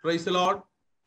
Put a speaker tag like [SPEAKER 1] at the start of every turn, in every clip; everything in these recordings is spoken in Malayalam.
[SPEAKER 1] പ്രൈസ് ലോഡ്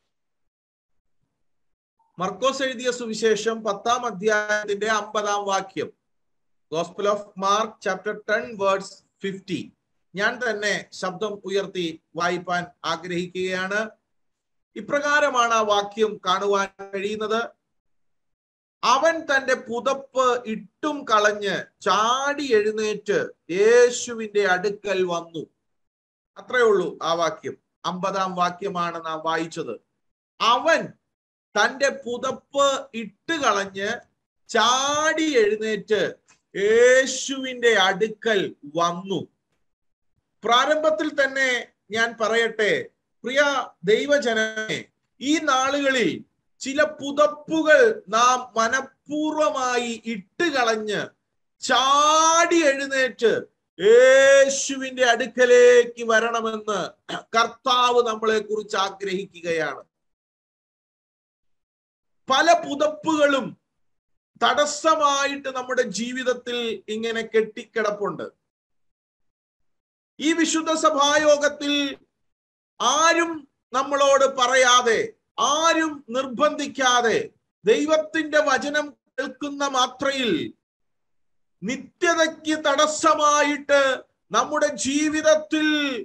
[SPEAKER 1] മർക്കോസ് എഴുതിയ സുവിശേഷം പത്താം അധ്യായത്തിന്റെ അമ്പതാം വാക്യം gospel of Mark chapter ten words fifty ഞാൻ തന്നെ ശബ്ദം ഉയർത്തി വായിപ്പാൻ ആഗ്രഹിക്കുകയാണ് ഇപ്രകാരമാണ് ആ വാക്യം കാണുവാൻ കഴിയുന്നത് അവൻ തന്റെ പുതപ്പ് ഇട്ടും കളഞ്ഞ് ചാടി എഴുന്നേറ്റ് യേശുവിന്റെ അടുക്കൽ വന്നു അത്രേ ഉള്ളൂ ആ വാക്യം അമ്പതാം വാക്യമാണ് നാം വായിച്ചത് അവൻ തന്റെ പുതപ്പ് ഇട്ട് കളഞ്ഞ് ചാടി എഴുന്നേറ്റ് യേശുവിന്റെ അടുക്കൽ വന്നു പ്രാരംഭത്തിൽ തന്നെ ഞാൻ പറയട്ടെ പ്രിയ ദൈവജനമേ ഈ നാളുകളിൽ ചില പുതപ്പുകൾ നാം മനഃപൂർവമായി ഇട്ടുകളഞ്ഞ് ചാടി എഴുന്നേറ്റ് യേശുവിന്റെ അടുക്കലേക്ക് വരണമെന്ന് കർത്താവ് നമ്മളെ കുറിച്ച് ആഗ്രഹിക്കുകയാണ് പല പുതപ്പുകളും തടസ്സമായിട്ട് നമ്മുടെ ജീവിതത്തിൽ ഇങ്ങനെ കെട്ടിക്കിടപ്പുണ്ട് ഈ വിശുദ്ധ സഭായോഗത്തിൽ ആരും നമ്മളോട് പറയാതെ ആരും നിർബന്ധിക്കാതെ ദൈവത്തിന്റെ വചനം കേൾക്കുന്ന മാത്രയിൽ നിത്യതയ്ക്ക് തടസ്സമായിട്ട് നമ്മുടെ ജീവിതത്തിൽ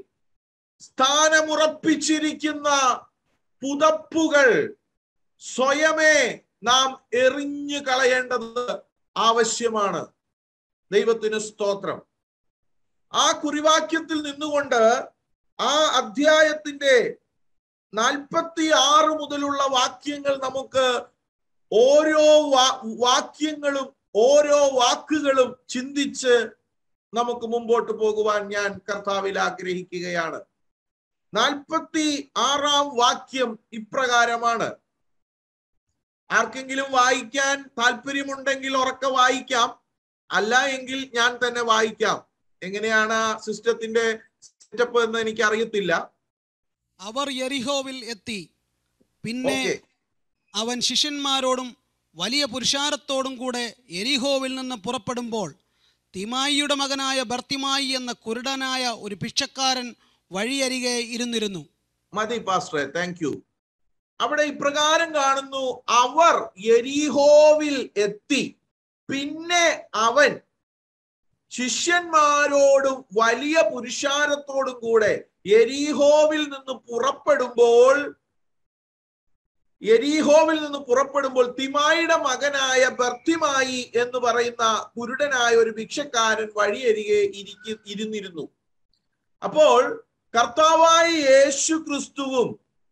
[SPEAKER 1] സ്ഥാനമുറപ്പിച്ചിരിക്കുന്ന പുതപ്പുകൾ സ്വയമേ നാം എറിഞ്ഞു കളയേണ്ടത് ആവശ്യമാണ് ദൈവത്തിന് സ്തോത്രം ആ കുറിവാക്യത്തിൽ നിന്നുകൊണ്ട് ആ അധ്യായത്തിന്റെ നാൽപ്പത്തി ആറ് മുതലുള്ള വാക്യങ്ങൾ നമുക്ക് ഓരോ വാക്യങ്ങളും ഓരോ വാക്കുകളും ചിന്തിച്ച് നമുക്ക് മുമ്പോട്ട് പോകുവാൻ ഞാൻ കർത്താവിൽ ആഗ്രഹിക്കുകയാണ് നാൽപ്പത്തി ആറാം വാക്യം ഇപ്രകാരമാണ് ആർക്കെങ്കിലും വായിക്കാൻ താല്പര്യമുണ്ടെങ്കിൽ ഉറക്കെ വായിക്കാം അല്ല എങ്കിൽ ഞാൻ തന്നെ വായിക്കാം എങ്ങനെയാണ് സിസ്റ്റത്തിന്റെ സെറ്റപ്പ് എന്ന് എനിക്ക് അറിയത്തില്ല
[SPEAKER 2] അവർ യെരിഹോവിൽ എത്തി പിന്നെ അവൻ ശിഷ്യന്മാരോടും വലിയ പുരുഷാരത്തോടും കൂടെ എരിഹോവിൽ നിന്ന് പുറപ്പെടുമ്പോൾ തിമായിയുടെ മകനായ ബർത്തിമായി എന്ന കുരുടനായ ഒരു ഭിക്ഷക്കാരൻ വഴിയരികെ ഇരുന്നിരുന്നു
[SPEAKER 1] മതി പാസ്റ്ററെ താങ്ക് യു അവിടെ ഇപ്രകാരം കാണുന്നു അവർ എരിഹോവിൽ എത്തി പിന്നെ അവൻ ശിഷ്യന്മാരോടും വലിയ പുരുഷാരത്തോടും കൂടെ എരീഹോവിൽ നിന്ന് പുറപ്പെടുമ്പോൾ എരീഹോവിൽ നിന്ന് പുറപ്പെടുമ്പോൾ തിമായിയുടെ മകനായ ബർത്തിമായി എന്ന് പറയുന്ന കുരുടനായ ഒരു ഭിക്ഷക്കാരൻ വഴിയരികെ ഇരിക്കു ഇരുന്നിരുന്നു അപ്പോൾ കർത്താവായ യേശു ക്രിസ്തുവും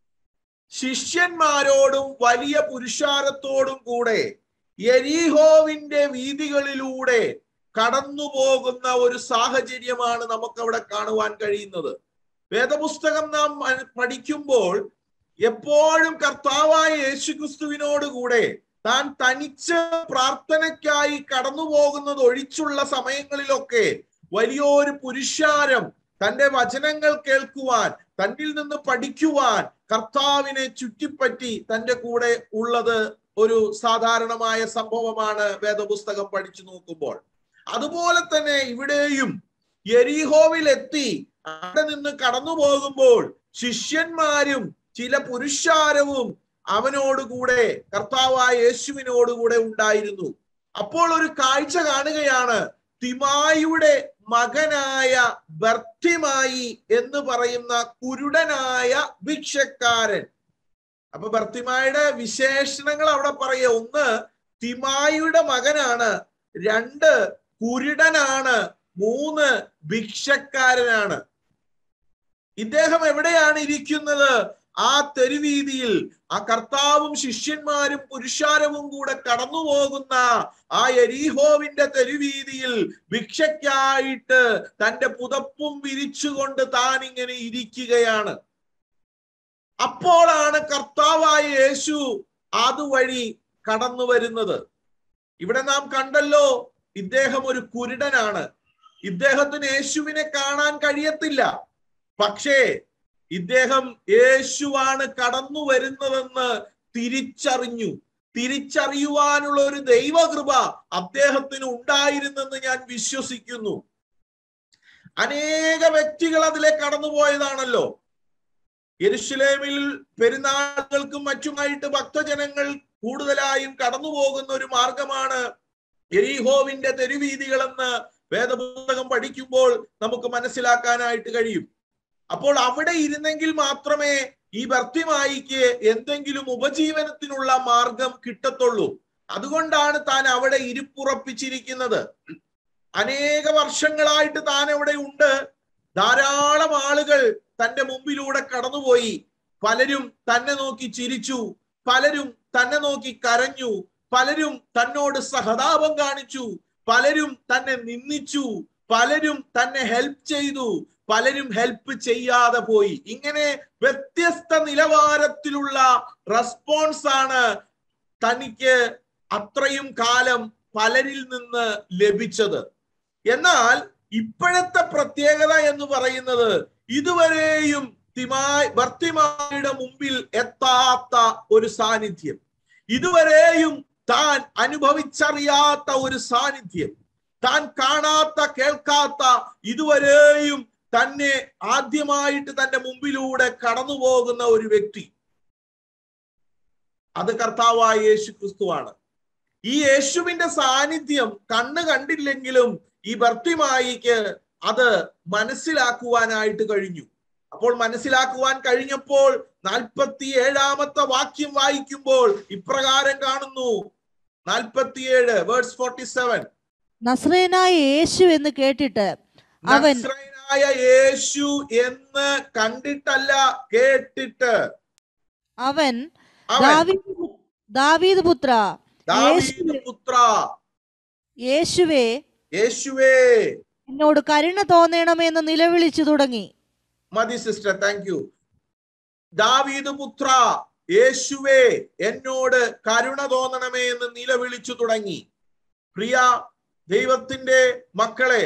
[SPEAKER 1] ശിഷ്യന്മാരോടും വലിയ പുരുഷാരത്തോടും കൂടെ എരീഹോവിന്റെ വീതികളിലൂടെ കടന്നു പോകുന്ന ഒരു സാഹചര്യമാണ് നമുക്ക് അവിടെ കാണുവാൻ കഴിയുന്നത് വേദപുസ്തകം നാം പഠിക്കുമ്പോൾ എപ്പോഴും കർത്താവായ യേശുക്രിസ്തുവിനോട് കൂടെ താൻ തനിച്ച് പ്രാർത്ഥനയ്ക്കായി കടന്നു പോകുന്നത് ഒഴിച്ചുള്ള സമയങ്ങളിലൊക്കെ വലിയൊരു പുരുഷാരം തന്റെ വചനങ്ങൾ കേൾക്കുവാൻ തന്നിൽ നിന്ന് പഠിക്കുവാൻ കർത്താവിനെ ചുറ്റിപ്പറ്റി തന്റെ കൂടെ ഉള്ളത് ഒരു സാധാരണമായ സംഭവമാണ് വേദപുസ്തകം പഠിച്ചു നോക്കുമ്പോൾ അതുപോലെ തന്നെ ഇവിടെയും എരിഹോവിൽ എത്തി അവിടെ നിന്ന് കടന്നു പോകുമ്പോൾ ശിഷ്യന്മാരും ചില പുരുഷാരവും അവനോടുകൂടെ കർത്താവായ യേശുവിനോടുകൂടെ ഉണ്ടായിരുന്നു അപ്പോൾ ഒരു കാഴ്ച കാണുകയാണ് തിമായിയുടെ മകനായ ബർത്തിമായി എന്ന് പറയുന്ന കുരുടനായ ഭിക്ഷക്കാരൻ അപ്പൊ ബർത്തിമായുടെ വിശേഷണങ്ങൾ അവിടെ പറയുക ഒന്ന് തിമായിയുടെ മകനാണ് രണ്ട് കുരുടനാണ് മൂന്ന് ഭിക്ഷക്കാരനാണ് ഇദ്ദേഹം എവിടെയാണ് ഇരിക്കുന്നത് ആ തെരുവീതിയിൽ ആ കർത്താവും ശിഷ്യന്മാരും പുരുഷാരവും കൂടെ കടന്നു പോകുന്ന ആ എരീഹോവിന്റെ തെരുവീതിയിൽ ഭിക്ഷയ്ക്കായിട്ട് തന്റെ പുതപ്പും വിരിച്ചുകൊണ്ട് താൻ ഇങ്ങനെ ഇരിക്കുകയാണ് അപ്പോഴാണ് കർത്താവായ യേശു അതുവഴി കടന്നു വരുന്നത് ഇവിടെ നാം കണ്ടല്ലോ ഇദ്ദേഹം ഒരു കുരുടനാണ് ഇദ്ദേഹത്തിന് യേശുവിനെ കാണാൻ കഴിയത്തില്ല പക്ഷേ ഇദ്ദേഹം യേശുവാണ് കടന്നു വരുന്നതെന്ന് തിരിച്ചറിഞ്ഞു തിരിച്ചറിയുവാനുള്ള ഒരു ദൈവകൃപ അദ്ദേഹത്തിന് ഉണ്ടായിരുന്നെന്ന് ഞാൻ വിശ്വസിക്കുന്നു അനേക വ്യക്തികൾ അതിലെ കടന്നുപോയതാണല്ലോ യെരുഷലേമിൽ പെരുന്നാളുകൾക്കും മറ്റുമായിട്ട് ഭക്തജനങ്ങൾ കൂടുതലായും കടന്നു പോകുന്ന ഒരു മാർഗമാണ് എരീഹോവിന്റെ തെരുവീതികളെന്ന് വേദപുസ്തകം പഠിക്കുമ്പോൾ നമുക്ക് മനസ്സിലാക്കാനായിട്ട് കഴിയും അപ്പോൾ അവിടെ ഇരുന്നെങ്കിൽ മാത്രമേ ഈ ഭർത്തിമായിക്ക് എന്തെങ്കിലും ഉപജീവനത്തിനുള്ള മാർഗം കിട്ടത്തുള്ളൂ അതുകൊണ്ടാണ് താൻ അവിടെ ഇരിപ്പുറപ്പിച്ചിരിക്കുന്നത് അനേക വർഷങ്ങളായിട്ട് താൻ അവിടെ ഉണ്ട് ധാരാളം ആളുകൾ തന്റെ മുമ്പിലൂടെ കടന്നുപോയി പലരും തന്നെ നോക്കി ചിരിച്ചു പലരും തന്നെ നോക്കി കരഞ്ഞു പലരും തന്നോട് സഹതാപം കാണിച്ചു പലരും തന്നെ നിന്ദിച്ചു പലരും തന്നെ ഹെൽപ്പ് ചെയ്തു പലരും ഹെൽപ്പ് ചെയ്യാതെ പോയി ഇങ്ങനെ വ്യത്യസ്ത നിലവാരത്തിലുള്ള റെസ്പോൺസ് ആണ് തനിക്ക് അത്രയും കാലം പലരിൽ നിന്ന് ലഭിച്ചത് എന്നാൽ ഇപ്പോഴത്തെ പ്രത്യേകത എന്ന് പറയുന്നത് ഇതുവരെയും തിമായി ഭർത്തിമാരുടെ മുമ്പിൽ എത്താത്ത ഒരു സാന്നിധ്യം ഇതുവരെയും താൻ അനുഭവിച്ചറിയാത്ത ഒരു സാന്നിധ്യം താൻ കാണാത്ത കേൾക്കാത്ത ഇതുവരെയും തന്നെ ആദ്യമായിട്ട് തന്റെ മുമ്പിലൂടെ കടന്നു പോകുന്ന ഒരു വ്യക്തി അത് കർത്താവായ യേശു ക്രിസ്തുവാണ് ഈ യേശുവിന്റെ സാന്നിധ്യം കണ്ണ് കണ്ടില്ലെങ്കിലും ഈ ഭർത്തിമായിക്ക് അത് മനസ്സിലാക്കുവാനായിട്ട് കഴിഞ്ഞു അപ്പോൾ മനസ്സിലാക്കുവാൻ കഴിഞ്ഞപ്പോൾ നാൽപ്പത്തി ഏഴാമത്തെ വാക്യം വായിക്കുമ്പോൾ ഇപ്രകാരം കാണുന്നു നാൽപ്പത്തിയേഴ് വേർഡ്സ് ഫോർട്ടി സെവൻ
[SPEAKER 3] നസ്രേനായ യേശു എന്ന് കേട്ടിട്ട് അവൻ
[SPEAKER 1] നസ്രയനായ യേശു എന്ന് കണ്ടിട്ടല്ല കേട്ടിട്ട്
[SPEAKER 3] അവൻ
[SPEAKER 1] അവൻ
[SPEAKER 3] ദാവീദ് പു- ദാവീദ് പുത്ര
[SPEAKER 1] ദാവീദ് പുത്ര
[SPEAKER 3] യേശുവേ
[SPEAKER 1] യേശുവേ
[SPEAKER 3] എന്നോട് കരുണ തോന്നണമെന്ന് നിലവിളിച്ചു തുടങ്ങി
[SPEAKER 1] മതി സിസ്റ്റർ താങ്ക് യു ദാവീദ് പുത്ര യേശുവേ എന്നോട് കരുണ തോന്നണമേ എന്ന് നിലവിളിച്ചു തുടങ്ങി പ്രിയ ദൈവത്തിന്റെ മക്കളെ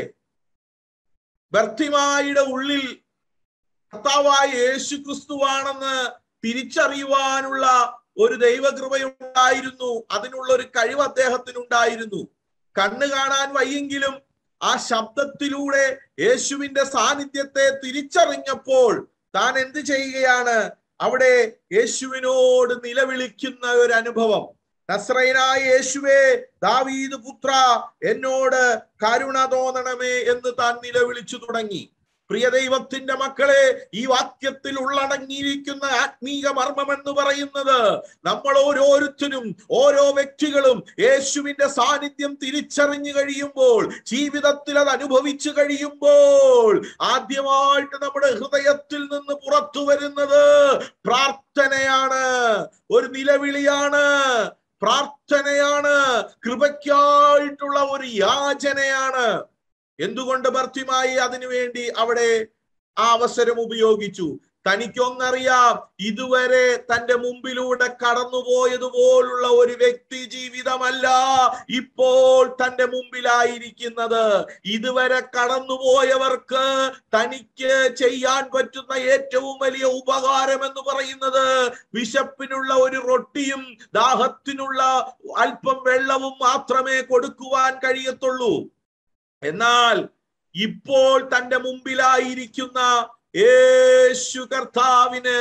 [SPEAKER 1] ബർത്തിമായുടെ ഉള്ളിൽ കർത്താവായ യേശു ക്രിസ്തുവാണെന്ന് തിരിച്ചറിയുവാനുള്ള ഒരു ദൈവകൃപയുണ്ടായിരുന്നു അതിനുള്ള ഒരു കഴിവ് അദ്ദേഹത്തിനുണ്ടായിരുന്നു കണ്ണ് കാണാൻ വയ്യെങ്കിലും ആ ശബ്ദത്തിലൂടെ യേശുവിന്റെ സാന്നിധ്യത്തെ തിരിച്ചറിഞ്ഞപ്പോൾ താൻ എന്ത് ചെയ്യുകയാണ് അവിടെ യേശുവിനോട് നിലവിളിക്കുന്ന ഒരു അനുഭവം നസ്രയനായ യേശുവേ ദാവീദ് പുത്ര എന്നോട് കരുണ തോന്നണമേ എന്ന് താൻ നിലവിളിച്ചു തുടങ്ങി പ്രിയ ദൈവത്തിന്റെ മക്കളെ ഈ വാക്യത്തിൽ ഉള്ളടങ്ങിയിരിക്കുന്ന ആത്മീക മർമ്മം എന്ന് പറയുന്നത് നമ്മൾ ഓരോരുത്തരും ഓരോ വ്യക്തികളും യേശുവിന്റെ സാന്നിധ്യം തിരിച്ചറിഞ്ഞു കഴിയുമ്പോൾ ജീവിതത്തിൽ അത് അനുഭവിച്ചു കഴിയുമ്പോൾ ആദ്യമായിട്ട് നമ്മുടെ ഹൃദയത്തിൽ നിന്ന് പുറത്തു വരുന്നത് പ്രാർത്ഥനയാണ് ഒരു നിലവിളിയാണ് പ്രാർത്ഥനയാണ് കൃപയ്ക്കായിട്ടുള്ള ഒരു യാചനയാണ് എന്തുകൊണ്ട് ഭർത്തിമായി അതിനുവേണ്ടി അവിടെ ആ അവസരം ഉപയോഗിച്ചു തനിക്കൊന്നറിയാം ഇതുവരെ തന്റെ മുമ്പിലൂടെ കടന്നുപോയതുപോലുള്ള ഒരു വ്യക്തി ജീവിതമല്ല ഇപ്പോൾ തന്റെ മുമ്പിലായിരിക്കുന്നത് ഇതുവരെ കടന്നുപോയവർക്ക് തനിക്ക് ചെയ്യാൻ പറ്റുന്ന ഏറ്റവും വലിയ ഉപകാരം എന്ന് പറയുന്നത് വിശപ്പിനുള്ള ഒരു റൊട്ടിയും ദാഹത്തിനുള്ള അല്പം വെള്ളവും മാത്രമേ കൊടുക്കുവാൻ കഴിയത്തുള്ളൂ എന്നാൽ ഇപ്പോൾ തന്റെ മുമ്പിലായിരിക്കുന്ന യേശു കർത്താവിന്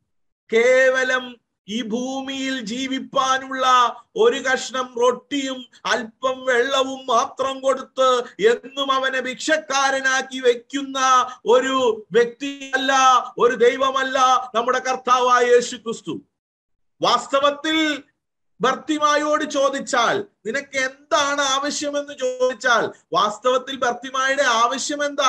[SPEAKER 1] കേവലം ഈ ഭൂമിയിൽ ജീവിപ്പാനുള്ള ഒരു കഷ്ണം റൊട്ടിയും അല്പം വെള്ളവും മാത്രം കൊടുത്ത് എന്നും അവനെ ഭിക്ഷക്കാരനാക്കി വെക്കുന്ന ഒരു വ്യക്തിയല്ല ഒരു ദൈവമല്ല നമ്മുടെ കർത്താവായ യേശു ക്രിസ്തു വാസ്തവത്തിൽ ഭർത്തിമായോട് ചോദിച്ചാൽ നിനക്ക് എന്താണ് ആവശ്യമെന്ന് ചോദിച്ചാൽ വാസ്തവത്തിൽ ഭർത്തിമായുടെ ആവശ്യം എന്താ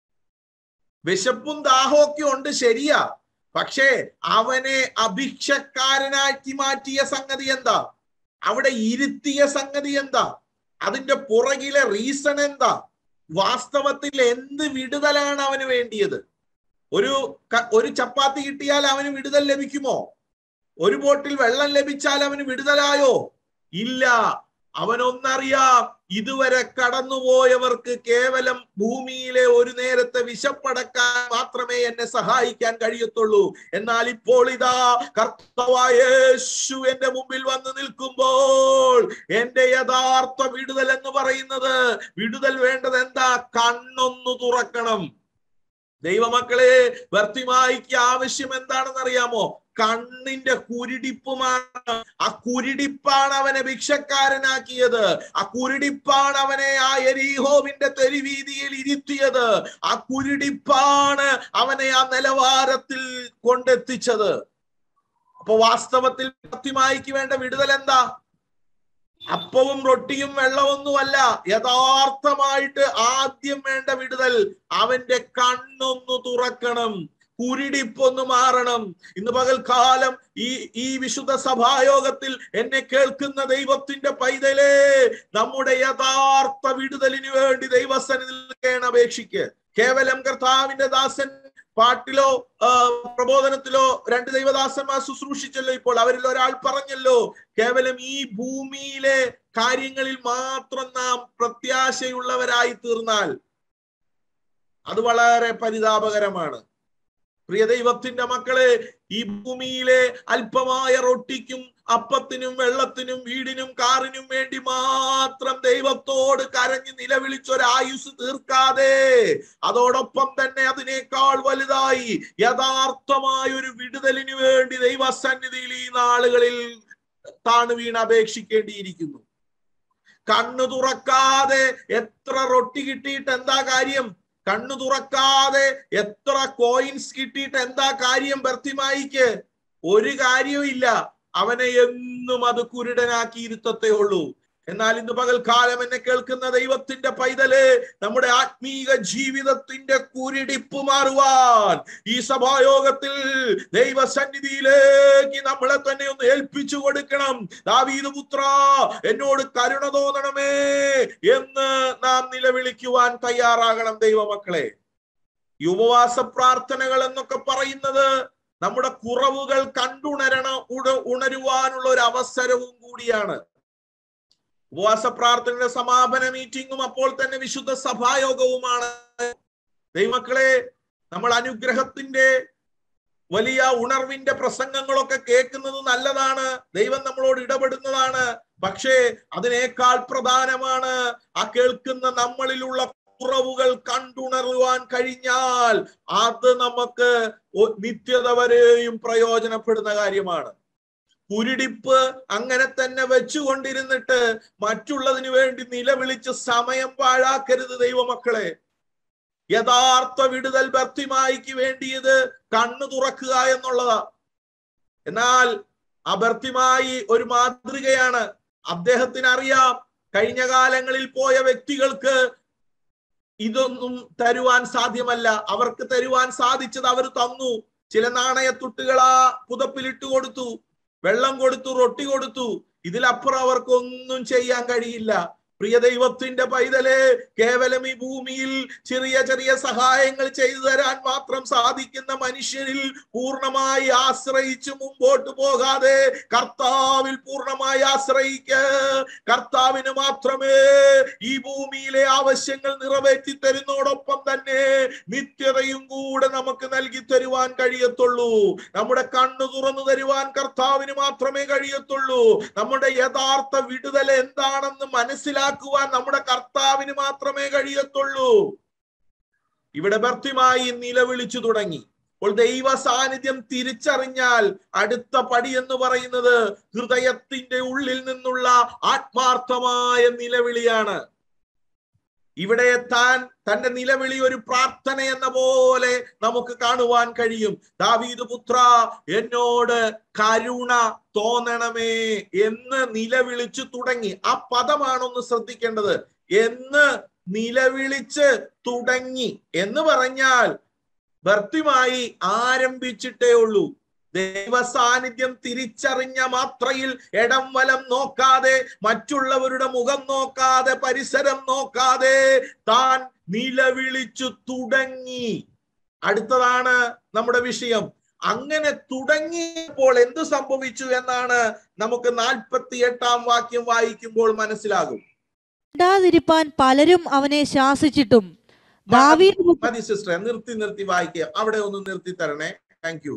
[SPEAKER 1] വിശപ്പും ദാഹവും ഒക്കെ ഉണ്ട് ശരിയാ പക്ഷേ അവനെ അഭിക്ഷക്കാരനാക്കി മാറ്റിയ സംഗതി എന്താ അവിടെ ഇരുത്തിയ സംഗതി എന്താ അതിന്റെ പുറകിലെ റീസൺ എന്താ വാസ്തവത്തിൽ എന്ത് വിടുതലാണ് അവന് വേണ്ടിയത് ഒരു ക- ഒരു ചപ്പാത്തി കിട്ടിയാൽ അവന് വിടുതൽ ലഭിക്കുമോ ഒരു ബോട്ടിൽ വെള്ളം ലഭിച്ചാൽ അവന് വിടുതലായോ ഇല്ല അവനൊന്നറിയാം ഇതുവരെ കടന്നുപോയവർക്ക് കേവലം ഭൂമിയിലെ ഒരു നേരത്തെ വിശപ്പടക്കാൻ മാത്രമേ എന്നെ സഹായിക്കാൻ കഴിയത്തുള്ളൂ എന്നാൽ ഇപ്പോൾ ഇതാ കർത്തവായ യേശു എന്റെ മുമ്പിൽ വന്ന് നിൽക്കുമ്പോൾ എന്റെ യഥാർത്ഥ വിടുതൽ എന്ന് പറയുന്നത് വിടുതൽ വേണ്ടത് എന്താ കണ്ണൊന്നു തുറക്കണം ദൈവമക്കളെ വർത്തിമായിക്ക് ആവശ്യം എന്താണെന്ന് അറിയാമോ കണ്ണിന്റെ കുരുടിപ്പുമാണ് ആ കുരുടിപ്പാണ് അവനെ ഭിക്ഷക്കാരനാക്കിയത് ആ കുരുടിപ്പാണ് അവനെ ആ എരീഹോവിന്റെ തെരുവീതിയിൽ ഇരുത്തിയത് ആ കുരുടിപ്പാണ് അവനെ ആ നിലവാരത്തിൽ കൊണ്ടെത്തിച്ചത് അപ്പൊ വാസ്തവത്തിൽ ഭക്തിമായിക്ക് വേണ്ട വിടുതൽ എന്താ അപ്പവും റൊട്ടിയും വെള്ളമൊന്നുമല്ല യഥാർത്ഥമായിട്ട് ആദ്യം വേണ്ട വിടുതൽ അവന്റെ കണ്ണൊന്നു തുറക്കണം കുരുടിപ്പൊന്ന് മാറണം ഇന്ന് പകൽക്കാലം ഈ ഈ വിശുദ്ധ സഭായോഗത്തിൽ എന്നെ കേൾക്കുന്ന ദൈവത്തിന്റെ പൈതലേ നമ്മുടെ യഥാർത്ഥ വിടുതലിന് വേണ്ടി ദൈവസന്നിധിയിൽ അപേക്ഷിക്ക് കേവലം കർത്താവിന്റെ ദാസൻ പാട്ടിലോ ആ, പ്രബോധനത്തിലോ രണ്ട് ദൈവദാസന്മാർ ശുശ്രൂഷിച്ചല്ലോ ഇപ്പോൾ അവരിൽ ഒരാൾ പറഞ്ഞല്ലോ കേവലം ഈ ഭൂമിയിലെ കാര്യങ്ങളിൽ മാത്രം നാം പ്രത്യാശയുള്ളവരായി തീർന്നാൽ അത് വളരെ പരിതാപകരമാണ് പ്രിയ ദൈവത്തിന്റെ മക്കളെ ഈ ഭൂമിയിലെ അല്പമായ റൊട്ടിക്കും അപ്പത്തിനും വെള്ളത്തിനും വീടിനും കാറിനും വേണ്ടി മാത്രം ദൈവത്തോട് കരഞ്ഞ് നിലവിളിച്ചൊരായുസ് തീർക്കാതെ അതോടൊപ്പം തന്നെ അതിനേക്കാൾ വലുതായി യഥാർത്ഥമായ ഒരു വിടുതലിന് വേണ്ടി ദൈവസന്നിധിയിൽ ഈ നാളുകളിൽ താണ് വീണ് അപേക്ഷിക്കേണ്ടിയിരിക്കുന്നു കണ്ണു തുറക്കാതെ എത്ര റൊട്ടി കിട്ടിയിട്ട് എന്താ കാര്യം കണ്ണു തുറക്കാതെ എത്ര കോയിൻസ് കിട്ടിയിട്ട് എന്താ കാര്യം ബർത്തിമായിക്ക് ഒരു കാര്യവും ഇല്ല അവനെ എന്നും അത് കുരുടനാക്കി ഇരുത്തത്തേ ഉള്ളൂ എന്നാൽ ഇന്ന് പകൽക്കാലം എന്നെ കേൾക്കുന്ന ദൈവത്തിന്റെ പൈതല് നമ്മുടെ ആത്മീക ജീവിതത്തിന്റെ കുരുടിപ്പ് മാറുവാൻ ഈ സഭായോഗത്തിൽ ദൈവസന്നിധിയിലേക്ക് നമ്മളെ തന്നെ ഒന്ന് ഏൽപ്പിച്ചു കൊടുക്കണം ദാവീദ് പുത്ര എന്നോട് കരുണ തോന്നണമേ എന്ന് നാം നിലവിളിക്കുവാൻ തയ്യാറാകണം ദൈവമക്കളെ ഈ ഉപവാസ പ്രാർത്ഥനകൾ എന്നൊക്കെ പറയുന്നത് നമ്മുടെ കുറവുകൾ കണ്ടുണരണ ഉണ ഉണരുവാനുള്ള ഒരു അവസരവും കൂടിയാണ് ഉപവാസ പ്രാർത്ഥനയുടെ സമാപന മീറ്റിംഗും അപ്പോൾ തന്നെ വിശുദ്ധ സഭായോഗവുമാണ് ദൈവമക്കളെ നമ്മൾ അനുഗ്രഹത്തിന്റെ വലിയ ഉണർവിന്റെ പ്രസംഗങ്ങളൊക്കെ കേൾക്കുന്നത് നല്ലതാണ് ദൈവം നമ്മളോട് ഇടപെടുന്നതാണ് പക്ഷേ അതിനേക്കാൾ പ്രധാനമാണ് ആ കേൾക്കുന്ന നമ്മളിലുള്ള കുറവുകൾ കണ്ടുണരുവാൻ കഴിഞ്ഞാൽ അത് നമുക്ക് ഒ- നിത്യത വരെയും പ്രയോജനപ്പെടുന്ന കാര്യമാണ് കുരുടിപ്പ് അങ്ങനെ തന്നെ വെച്ചുകൊണ്ടിരുന്നിട്ട് മറ്റുള്ളതിനു വേണ്ടി നിലവിളിച്ച് സമയം പാഴാക്കരുത് ദൈവമക്കളെ യഥാർത്ഥ വിടുതൽ ഭർത്തിമായിക്ക് വേണ്ടിയത് കണ്ണു തുറക്കുക എന്നുള്ളതാ എന്നാൽ ആ ഭർത്തിമായി ഒരു മാതൃകയാണ് അദ്ദേഹത്തിന് അറിയാം കഴിഞ്ഞ കാലങ്ങളിൽ പോയ വ്യക്തികൾക്ക് ഇതൊന്നും തരുവാൻ സാധ്യമല്ല അവർക്ക് തരുവാൻ സാധിച്ചത് അവർ തന്നു ചില നാണയത്തുട്ടുകൾ ആ പുതപ്പിലിട്ട് കൊടുത്തു വെള്ളം കൊടുത്തു റൊട്ടി കൊടുത്തു ഇതിലപ്പുറം അവർക്കൊന്നും ചെയ്യാൻ കഴിയില്ല പ്രിയ ദൈവത്തിന്റെ പൈതലെ കേവലം ഈ ഭൂമിയിൽ ചെറിയ ചെറിയ സഹായങ്ങൾ ചെയ്തു തരാൻ മാത്രം സാധിക്കുന്ന മനുഷ്യരിൽ പൂർണ്ണമായി ആശ്രയിച്ച് മുമ്പോട്ട് പോകാതെ കർത്താവിൽ പൂർണ്ണമായി ആശ്രയിക്ക് കർത്താവിന് മാത്രമേ ഈ ഭൂമിയിലെ ആവശ്യങ്ങൾ നിറവേറ്റി തരുന്നതോടൊപ്പം തന്നെ നിത്യതയും കൂടെ നമുക്ക് നൽകി തരുവാൻ കഴിയത്തുള്ളൂ നമ്മുടെ കണ്ണു തുറന്നു തരുവാൻ കർത്താവിന് മാത്രമേ കഴിയത്തുള്ളൂ നമ്മുടെ യഥാർത്ഥ വിടുതൽ എന്താണെന്ന് മനസ്സിലാക്കുവാൻ നമ്മുടെ കർത്താവിന് മാത്രമേ കഴിയത്തുള്ളൂ ഇവിടെ ഭർത്തിമായി നിലവിളിച്ചു തുടങ്ങി അപ്പോൾ ദൈവ സാന്നിധ്യം തിരിച്ചറിഞ്ഞാൽ അടുത്ത പടി എന്ന് പറയുന്നത് ഹൃദയത്തിന്റെ ഉള്ളിൽ നിന്നുള്ള ആത്മാർത്ഥമായ നിലവിളിയാണ് ഇവിടെ എത്താൻ തന്റെ നിലവിളി ഒരു പ്രാർത്ഥന എന്ന പോലെ നമുക്ക് കാണുവാൻ കഴിയും ദാവീദ് പുത്ര എന്നോട് കരുണ തോന്നണമേ എന്ന് നിലവിളിച്ചു തുടങ്ങി ആ പദമാണൊന്ന് ശ്രദ്ധിക്കേണ്ടത് എന്ന് നിലവിളിച്ച് തുടങ്ങി എന്ന് പറഞ്ഞാൽ ഭർത്തിമായി ആരംഭിച്ചിട്ടേ ഉള്ളൂ ദൈവ സാന്നിധ്യം തിരിച്ചറിഞ്ഞ മാത്രയിൽ ഇടം വലം നോക്കാതെ മറ്റുള്ളവരുടെ മുഖം നോക്കാതെ പരിസരം നോക്കാതെ താൻ നിലവിളിച്ചു തുടങ്ങി അടുത്തതാണ് നമ്മുടെ വിഷയം അങ്ങനെ തുടങ്ങിയപ്പോൾ എന്ത് സംഭവിച്ചു എന്നാണ് നമുക്ക് നാൽപ്പത്തി എട്ടാം വാക്യം വായിക്കുമ്പോൾ മനസ്സിലാകും
[SPEAKER 3] മിണ്ടാതിരിപ്പാൻ പലരും അവനെ ശാസിച്ചിട്ടും ദാവീദ് പുത്രൻ
[SPEAKER 1] മതി സിസ്റ്റർ നിർത്തി നിർത്തി വായിക്കുക അവിടെ ഒന്ന് നിർത്തി തരണേ താങ്ക് യു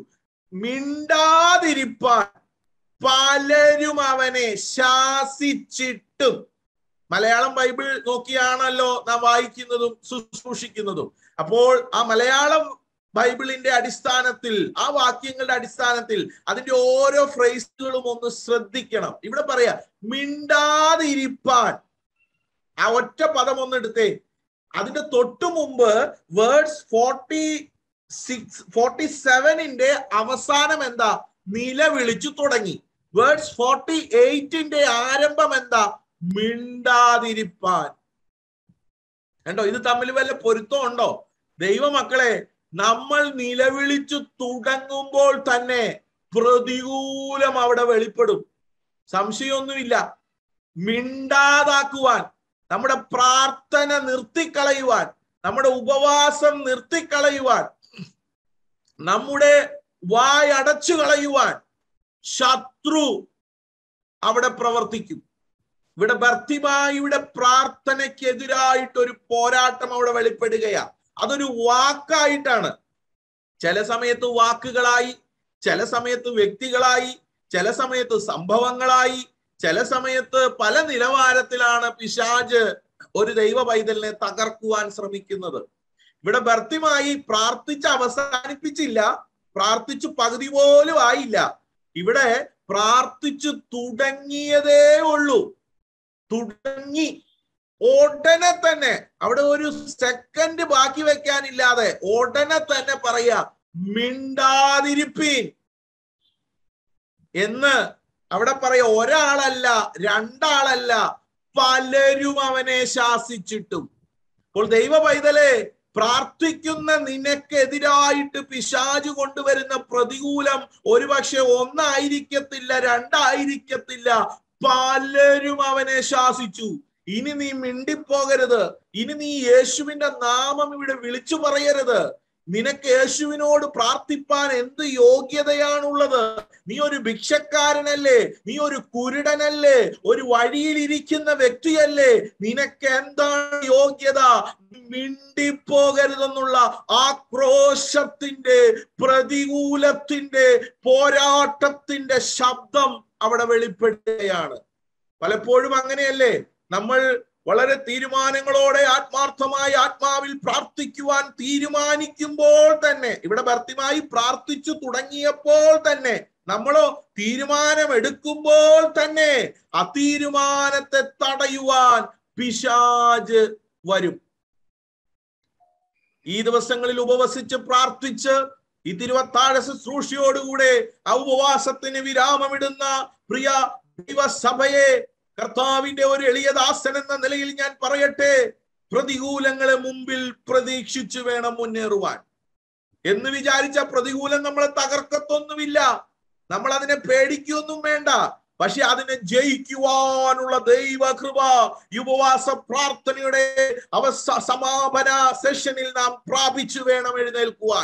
[SPEAKER 1] മിണ്ടാതിരിപ്പാൻ പലരും അവനെ ശാസിച്ചിട്ടും മലയാളം ബൈബിൾ നോക്കിയാണല്ലോ നാം വായിക്കുന്നതും ശുശ്രൂഷിക്കുന്നതും അപ്പോൾ ആ മലയാളം ബൈബിളിന്റെ അടിസ്ഥാനത്തിൽ ആ വാക്യങ്ങളുടെ അടിസ്ഥാനത്തിൽ അതിന്റെ ഓരോ ഫ്രേസുകളും ഒന്ന് ശ്രദ്ധിക്കണം ഇവിടെ പറയാ മിണ്ടാതിരിപ്പാൻ ആ ഒറ്റ പദം ഒന്ന് എടുത്തേ അതിന്റെ തൊട്ടു മുമ്പ് വേർഡ്സ് ഫോർട്ടി സിക്സ് ഫോർട്ടി സെവനിന്റെ അവസാനം എന്താ നിലവിളിച്ചു തുടങ്ങി വേർഡ്സ് ഫോർട്ടി എയ്റ്റിന്റെ ആരംഭം എന്താ മിണ്ടാതിരിപ്പാൻ കണ്ടോ ഇത് തമ്മിൽ വല്ല പൊരുത്തം ഉണ്ടോ ദൈവമക്കളെ നമ്മൾ നിലവിളിച്ചു തുടങ്ങുമ്പോൾ തന്നെ പ്രതികൂലം അവിടെ വെളിപ്പെടും സംശയമൊന്നുമില്ല മിണ്ടാതാക്കുവാൻ നമ്മുടെ പ്രാർത്ഥന നിർത്തിക്കളയുവാൻ നമ്മുടെ ഉപവാസം നിർത്തിക്കളയുവാൻ നമ്മുടെ വായ് അടച്ചു കളയുവാൻ ശത്രു അവിടെ പ്രവർത്തിക്കും ഇവിടെ ഭർത്തിമായിയുടെ പ്രാർത്ഥനയ്ക്കെതിരായിട്ട് ഒരു പോരാട്ടം അവിടെ വെളിപ്പെടുകയാ അതൊരു വാക്കായിട്ടാണ് ചില സമയത്ത് വാക്കുകളായി ചില സമയത്ത് വ്യക്തികളായി ചില സമയത്ത് സംഭവങ്ങളായി ചില സമയത്ത് പല നിലവാരത്തിലാണ് പിശാജ് ഒരു ദൈവ പൈതലിനെ തകർക്കുവാൻ ശ്രമിക്കുന്നത് ഇവിടെ ഭർത്തിമായി പ്രാർത്ഥിച്ച് അവസാനിപ്പിച്ചില്ല പ്രാർത്ഥിച്ചു പകുതി പോലും ആയില്ല ഇവിടെ പ്രാർത്ഥിച്ചു തുടങ്ങിയതേ ഉള്ളൂ തുടങ്ങി ഉടനെ തന്നെ അവിടെ ഒരു സെക്കൻഡ് ബാക്കി വെക്കാനില്ലാതെ ഉടനെ തന്നെ പറയാ മിണ്ടാതിരിപ്പീൻ എന്ന് അവിടെ പറയാ ഒരാളല്ല രണ്ടാളല്ല പലരും അവനെ ശാസിച്ചിട്ടും അപ്പോൾ ദൈവ പൈതലെ പ്രാർത്ഥിക്കുന്ന നിനക്കെതിരായിട്ട് പിശാജ് കൊണ്ടുവരുന്ന പ്രതികൂലം ഒരുപക്ഷെ ഒന്നായിരിക്കത്തില്ല രണ്ടായിരിക്കത്തില്ല പലരും അവനെ ശാസിച്ചു ഇനി നീ മിണ്ടിപ്പോകരുത് ഇനി നീ യേശുവിന്റെ നാമം ഇവിടെ വിളിച്ചു പറയരുത് നിനക്ക് യേശുവിനോട് പ്രാർത്ഥിപ്പാൻ എന്ത് യോഗ്യതയാണുള്ളത് നീ ഒരു ഭിക്ഷക്കാരനല്ലേ നീ ഒരു കുരുടനല്ലേ ഒരു വഴിയിൽ ഇരിക്കുന്ന വ്യക്തിയല്ലേ നിനക്ക് എന്താണ് യോഗ്യത മിണ്ടിപ്പോകരുതെന്നുള്ള ആക്രോശത്തിന്റെ പ്രതികൂലത്തിന്റെ പോരാട്ടത്തിന്റെ ശബ്ദം അവിടെ വെളിപ്പെടുകയാണ് പലപ്പോഴും അങ്ങനെയല്ലേ നമ്മൾ വളരെ തീരുമാനങ്ങളോടെ ആത്മാർത്ഥമായി ആത്മാവിൽ പ്രാർത്ഥിക്കുവാൻ തീരുമാനിക്കുമ്പോൾ തന്നെ ഇവിടെ ഭർത്തിമായി പ്രാർത്ഥിച്ചു തുടങ്ങിയപ്പോൾ തന്നെ നമ്മളോ തീരുമാനമെടുക്കുമ്പോൾ തന്നെ ആ തീരുമാനത്തെ തടയുവാൻ പിശാജ് വരും ഈ ദിവസങ്ങളിൽ ഉപവസിച്ച് പ്രാർത്ഥിച്ച് ഈ തിരുവത്താഴ ശുശ്രൂഷയോടുകൂടെ ആ ഉപവാസത്തിന് വിരാമമിടുന്ന പ്രിയ ദൈവസഭയെ കർത്താവിന്റെ ഒരു എളിയദാസൻ എന്ന നിലയിൽ ഞാൻ പറയട്ടെ പ്രതികൂലങ്ങളെ മുമ്പിൽ പ്രതീക്ഷിച്ചു വേണം മുന്നേറുവാൻ എന്ന് വിചാരിച്ച പ്രതികൂലം നമ്മളെ തകർക്കത്തൊന്നുമില്ല നമ്മൾ അതിനെ പേടിക്കൊന്നും വേണ്ട പക്ഷെ അതിനെ ജയിക്കുവാനുള്ള ദൈവകൃപ ഈ ഉപവാസ പ്രാർത്ഥനയുടെ അവസ സമാപന സെഷനിൽ നാം പ്രാപിച്ചു വേണം എഴുന്നേൽക്കുവാൻ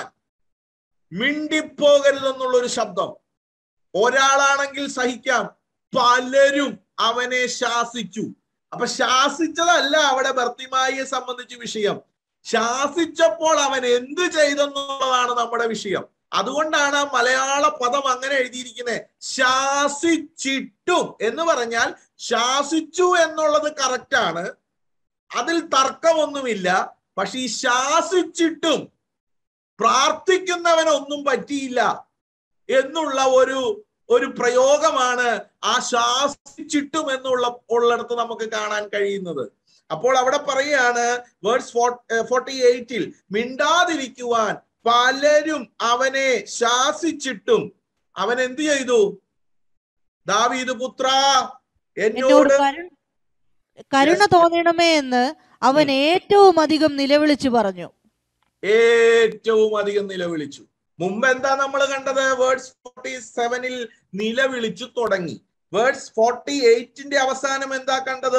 [SPEAKER 1] മിണ്ടിപ്പോകരുതെന്നുള്ള ഒരു ശബ്ദം ഒരാളാണെങ്കിൽ സഹിക്കാം പലരും അവനെ ശാസിച്ചു അപ്പൊ ശാസിച്ചതല്ല അവിടെ ഭർത്തിമായിയെ സംബന്ധിച്ച് വിഷയം ശാസിച്ചപ്പോൾ അവൻ എന്ത് ചെയ്തെന്നുള്ളതാണ് നമ്മുടെ വിഷയം അതുകൊണ്ടാണ് ആ മലയാള പദം അങ്ങനെ എഴുതിയിരിക്കുന്നത് ശാസിച്ചിട്ടും എന്ന് പറഞ്ഞാൽ ശാസിച്ചു എന്നുള്ളത് കറക്റ്റാണ് അതിൽ തർക്കമൊന്നുമില്ല പക്ഷെ ഈ ശാസിച്ചിട്ടും പ്രാർത്ഥിക്കുന്നവനൊന്നും പറ്റിയില്ല എന്നുള്ള ഒരു ഒരു പ്രയോഗമാണ് ആ ശാസിച്ചിട്ടും എന്നുള്ള ഉള്ളിടത്ത് നമുക്ക് കാണാൻ കഴിയുന്നത് അപ്പോൾ അവിടെ പറയുകയാണ് വേർഡ്സ് ഫോർട്ടി എയ്റ്റിൽ മിണ്ടാതിരിക്കുവാൻ പലരും അവനെ ശാസിച്ചിട്ടും അവൻ എന്ത് ചെയ്തു ദാവീദ് പുത്ര
[SPEAKER 3] എന്നോട്
[SPEAKER 1] എന്നോട്
[SPEAKER 3] കരു- കരുണ തോന്നണമേ എന്ന് അവൻ ഏറ്റവും അധികം നിലവിളിച്ചു പറഞ്ഞു
[SPEAKER 1] ഏറ്റവും അധികം നിലവിളിച്ചു മുമ്പ് എന്താ നമ്മൾ കണ്ടത് വേർഡ്സ് ഫോർട്ടി സെവനിൽ നിലവിളിച്ചു തുടങ്ങി വേർഡ്സ് ഫോർട്ടി എയ്റ്റിന്റെ അവസാനം എന്താ കണ്ടത്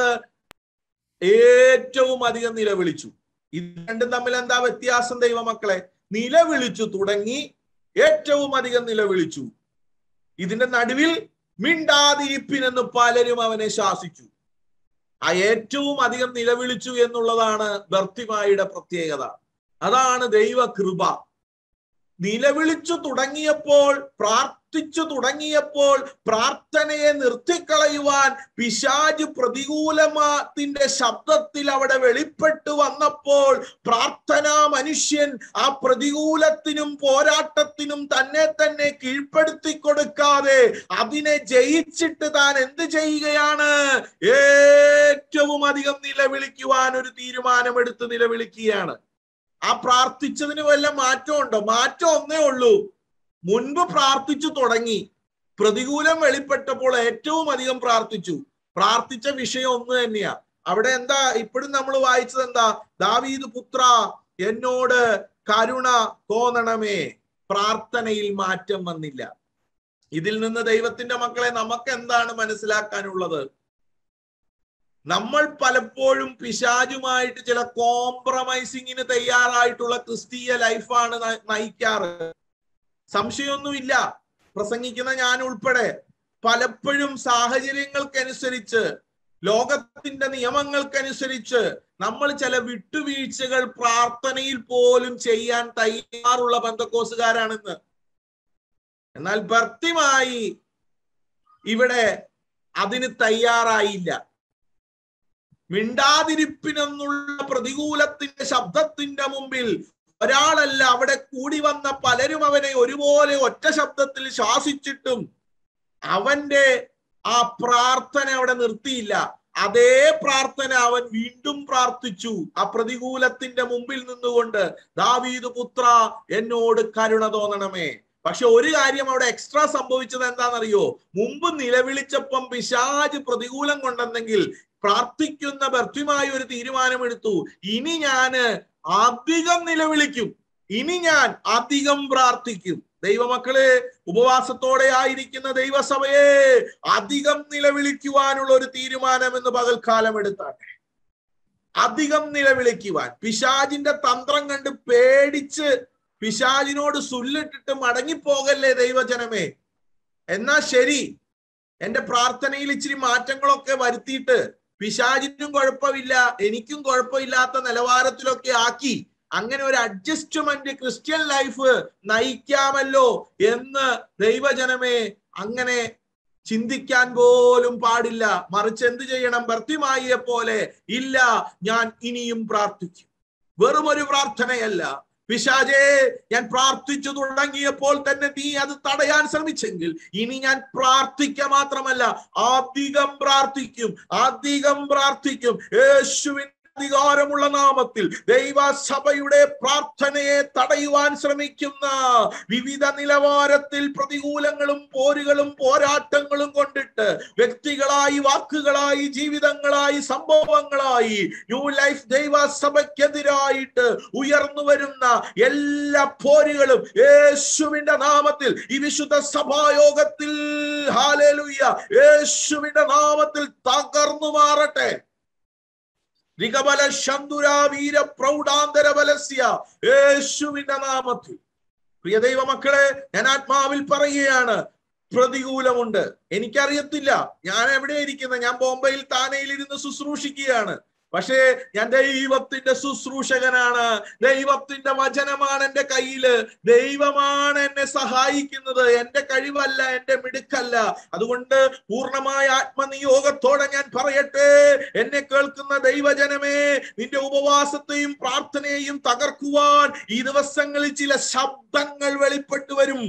[SPEAKER 1] ഏറ്റവും അധികം നിലവിളിച്ചു ഇത് രണ്ടും തമ്മിൽ എന്താ വ്യത്യാസം ദൈവമക്കളെ നിലവിളിച്ചു തുടങ്ങി ഏറ്റവും അധികം നിലവിളിച്ചു ഇതിന്റെ നടുവിൽ മിണ്ടാതിരിപ്പിനെന്ന് പലരും അവനെ ശാസിച്ചു ആ ഏറ്റവും അധികം നിലവിളിച്ചു എന്നുള്ളതാണ് ബർത്തിമായുടെ പ്രത്യേകത അതാണ് ദൈവ കൃപ നിലവിളിച്ചു തുടങ്ങിയപ്പോൾ പ്രാർത്ഥിച്ചു തുടങ്ങിയപ്പോൾ പ്രാർത്ഥനയെ നിർത്തിക്കളയുവാൻ പിശാജ് പ്രതികൂലമാത്തിന്റെ ശബ്ദത്തിൽ അവിടെ വെളിപ്പെട്ടു വന്നപ്പോൾ പ്രാർത്ഥനാ മനുഷ്യൻ ആ പ്രതികൂലത്തിനും പോരാട്ടത്തിനും തന്നെ തന്നെ കീഴ്പ്പെടുത്തി കൊടുക്കാതെ അതിനെ ജയിച്ചിട്ട് താൻ എന്ത് ചെയ്യുകയാണ് ഏറ്റവും അധികം നിലവിളിക്കുവാൻ ഒരു തീരുമാനമെടുത്ത് നിലവിളിക്കുകയാണ് ആ പ്രാർത്ഥിച്ചതിന് വല്ല മാറ്റമുണ്ടോ മാറ്റം ഒന്നേ ഉള്ളൂ മുൻപ് പ്രാർത്ഥിച്ചു തുടങ്ങി പ്രതികൂലം വെളിപ്പെട്ടപ്പോൾ ഏറ്റവും അധികം പ്രാർത്ഥിച്ചു പ്രാർത്ഥിച്ച വിഷയം ഒന്ന് തന്നെയാ അവിടെ എന്താ ഇപ്പോഴും നമ്മൾ വായിച്ചത് എന്താ ദാവീദ് പുത്ര എന്നോട് കരുണ തോന്നണമേ പ്രാർത്ഥനയിൽ മാറ്റം വന്നില്ല ഇതിൽ നിന്ന് ദൈവത്തിന്റെ മക്കളെ നമുക്ക് എന്താണ് മനസ്സിലാക്കാനുള്ളത് നമ്മൾ പലപ്പോഴും പിശാചുമായിട്ട് ചില കോംപ്രമൈസിങ്ങിന് തയ്യാറായിട്ടുള്ള ക്രിസ്തീയ ലൈഫാണ് ന- നയിക്കാറ് സംശയമൊന്നുമില്ല പ്രസംഗിക്കുന്ന ഞാൻ ഉൾപ്പെടെ പലപ്പോഴും സാഹചര്യങ്ങൾക്കനുസരിച്ച് ലോകത്തിന്റെ നിയമങ്ങൾക്കനുസരിച്ച് നമ്മൾ ചില വിട്ടുവീഴ്ചകൾ പ്രാർത്ഥനയിൽ പോലും ചെയ്യാൻ തയ്യാറുള്ള ബന്ധക്കോസുകാരാണെന്ന് എന്നാൽ ഭർത്തിമായി ഇവിടെ അതിന് തയ്യാറായില്ല മിണ്ടാതിരിപ്പിനെന്നുള്ള പ്രതികൂലത്തിന്റെ ശബ്ദത്തിന്റെ മുമ്പിൽ ഒരാളല്ല അവിടെ കൂടി വന്ന പലരും അവനെ ഒരുപോലെ ഒറ്റ ശബ്ദത്തിൽ ശ്വാസിച്ചിട്ടും അവന്റെ ആ പ്രാർത്ഥന അവിടെ നിർത്തിയില്ല അതേ പ്രാർത്ഥന അവൻ വീണ്ടും പ്രാർത്ഥിച്ചു ആ പ്രതികൂലത്തിന്റെ മുമ്പിൽ നിന്നുകൊണ്ട് ദാവീദ് പുത്ര എന്നോട് കരുണ തോന്നണമേ പക്ഷെ ഒരു കാര്യം അവിടെ എക്സ്ട്രാ സംഭവിച്ചത് എന്താണെന്നറിയോ മുമ്പ് നിലവിളിച്ചപ്പം പിശാജ് പ്രതികൂലം കൊണ്ടെന്നെങ്കിൽ പ്രാർത്ഥിക്കുന്ന ഭർത്തിമായി ഒരു തീരുമാനമെടുത്തു ഇനി ഞാന് അധികം നിലവിളിക്കും ഇനി ഞാൻ അധികം പ്രാർത്ഥിക്കും ദൈവമക്കളെ ഉപവാസത്തോടെ ആയിരിക്കുന്ന ദൈവസഭയെ അധികം നിലവിളിക്കുവാനുള്ള ഒരു തീരുമാനം എന്ന് പകൽക്കാലം എടുത്താട്ടെ അധികം നിലവിളിക്കുവാൻ പിശാജിന്റെ തന്ത്രം കണ്ട് പേടിച്ച് പിശാജിനോട് സുല്ലിട്ടിട്ട് മടങ്ങിപ്പോകല്ലേ ദൈവജനമേ എന്നാ ശരി എന്റെ പ്രാർത്ഥനയിൽ ഇച്ചിരി മാറ്റങ്ങളൊക്കെ വരുത്തിയിട്ട് പിശാചിനും കുഴപ്പമില്ല എനിക്കും കുഴപ്പമില്ലാത്ത നിലവാരത്തിലൊക്കെ ആക്കി അങ്ങനെ ഒരു അഡ്ജസ്റ്റ്മെന്റ് ക്രിസ്ത്യൻ ലൈഫ് നയിക്കാമല്ലോ എന്ന് ദൈവജനമേ അങ്ങനെ ചിന്തിക്കാൻ പോലും പാടില്ല മറിച്ച് എന്ത് ചെയ്യണം ഭർത്തിമായിയെ പോലെ ഇല്ല ഞാൻ ഇനിയും പ്രാർത്ഥിക്കും വെറും ഒരു പ്രാർത്ഥനയല്ല പിശാചേ ഞാൻ പ്രാർത്ഥിച്ചു തുടങ്ങിയപ്പോൾ തന്നെ നീ അത് തടയാൻ ശ്രമിച്ചെങ്കിൽ ഇനി ഞാൻ പ്രാർത്ഥിക്ക മാത്രമല്ല അധികം പ്രാർത്ഥിക്കും അധികം പ്രാർത്ഥിക്കും യേശുവിൻ അധികാരമുള്ള നാമത്തിൽ ദൈവസഭയുടെ പ്രാർത്ഥനയെ തടയുവാൻ ശ്രമിക്കുന്ന വിവിധ നിലവാരത്തിൽ പ്രതികൂലങ്ങളും പോരുകളും പോരാട്ടങ്ങളും കൊണ്ടിട്ട് വ്യക്തികളായി വാക്കുകളായി ജീവിതങ്ങളായി സംഭവങ്ങളായി ന്യൂ ലൈഫ് ദൈവസഭയ്ക്കെതിരായിട്ട് ഉയർന്നു വരുന്ന എല്ലാ പോരുകളും യേശുവിന്റെ നാമത്തിൽ ഈ വിശുദ്ധ സഭായോഗത്തിൽ ഹാലേലുയ്യ യേശുവിന്റെ നാമത്തിൽ തകർന്നു മാറട്ടെ രികബല ശന്തുര വീര പ്രൗഢാന്തര ബലസ്യ യേശുവിന്റെ നാമത്തിൽ പ്രിയ ദൈവ മക്കളെ ഞാൻ ആത്മാവിൽ പറയുകയാണ് പ്രതികൂലമുണ്ട് എനിക്കറിയത്തില്ല ഞാൻ എവിടെ ഇരിക്കുന്നത് ഞാൻ ബോംബെയിൽ താനയിൽ ഇരുന്ന് ശുശ്രൂഷിക്കുകയാണ് പക്ഷേ ഞാൻ ദൈവത്തിന്റെ ശുശ്രൂഷകനാണ് ദൈവത്തിന്റെ വചനമാണ് എന്റെ കയ്യില് ദൈവമാണ് എന്നെ സഹായിക്കുന്നത് എന്റെ കഴിവല്ല എന്റെ മിടുക്കല്ല അതുകൊണ്ട് പൂർണ്ണമായ ആത്മനിയോഗത്തോടെ ഞാൻ പറയട്ടെ എന്നെ കേൾക്കുന്ന ദൈവജനമേ നിന്റെ ഉപവാസത്തെയും പ്രാർത്ഥനയെയും തകർക്കുവാൻ ഈ ദിവസങ്ങളിൽ ചില ശബ്ദങ്ങൾ വെളിപ്പെട്ടു വരും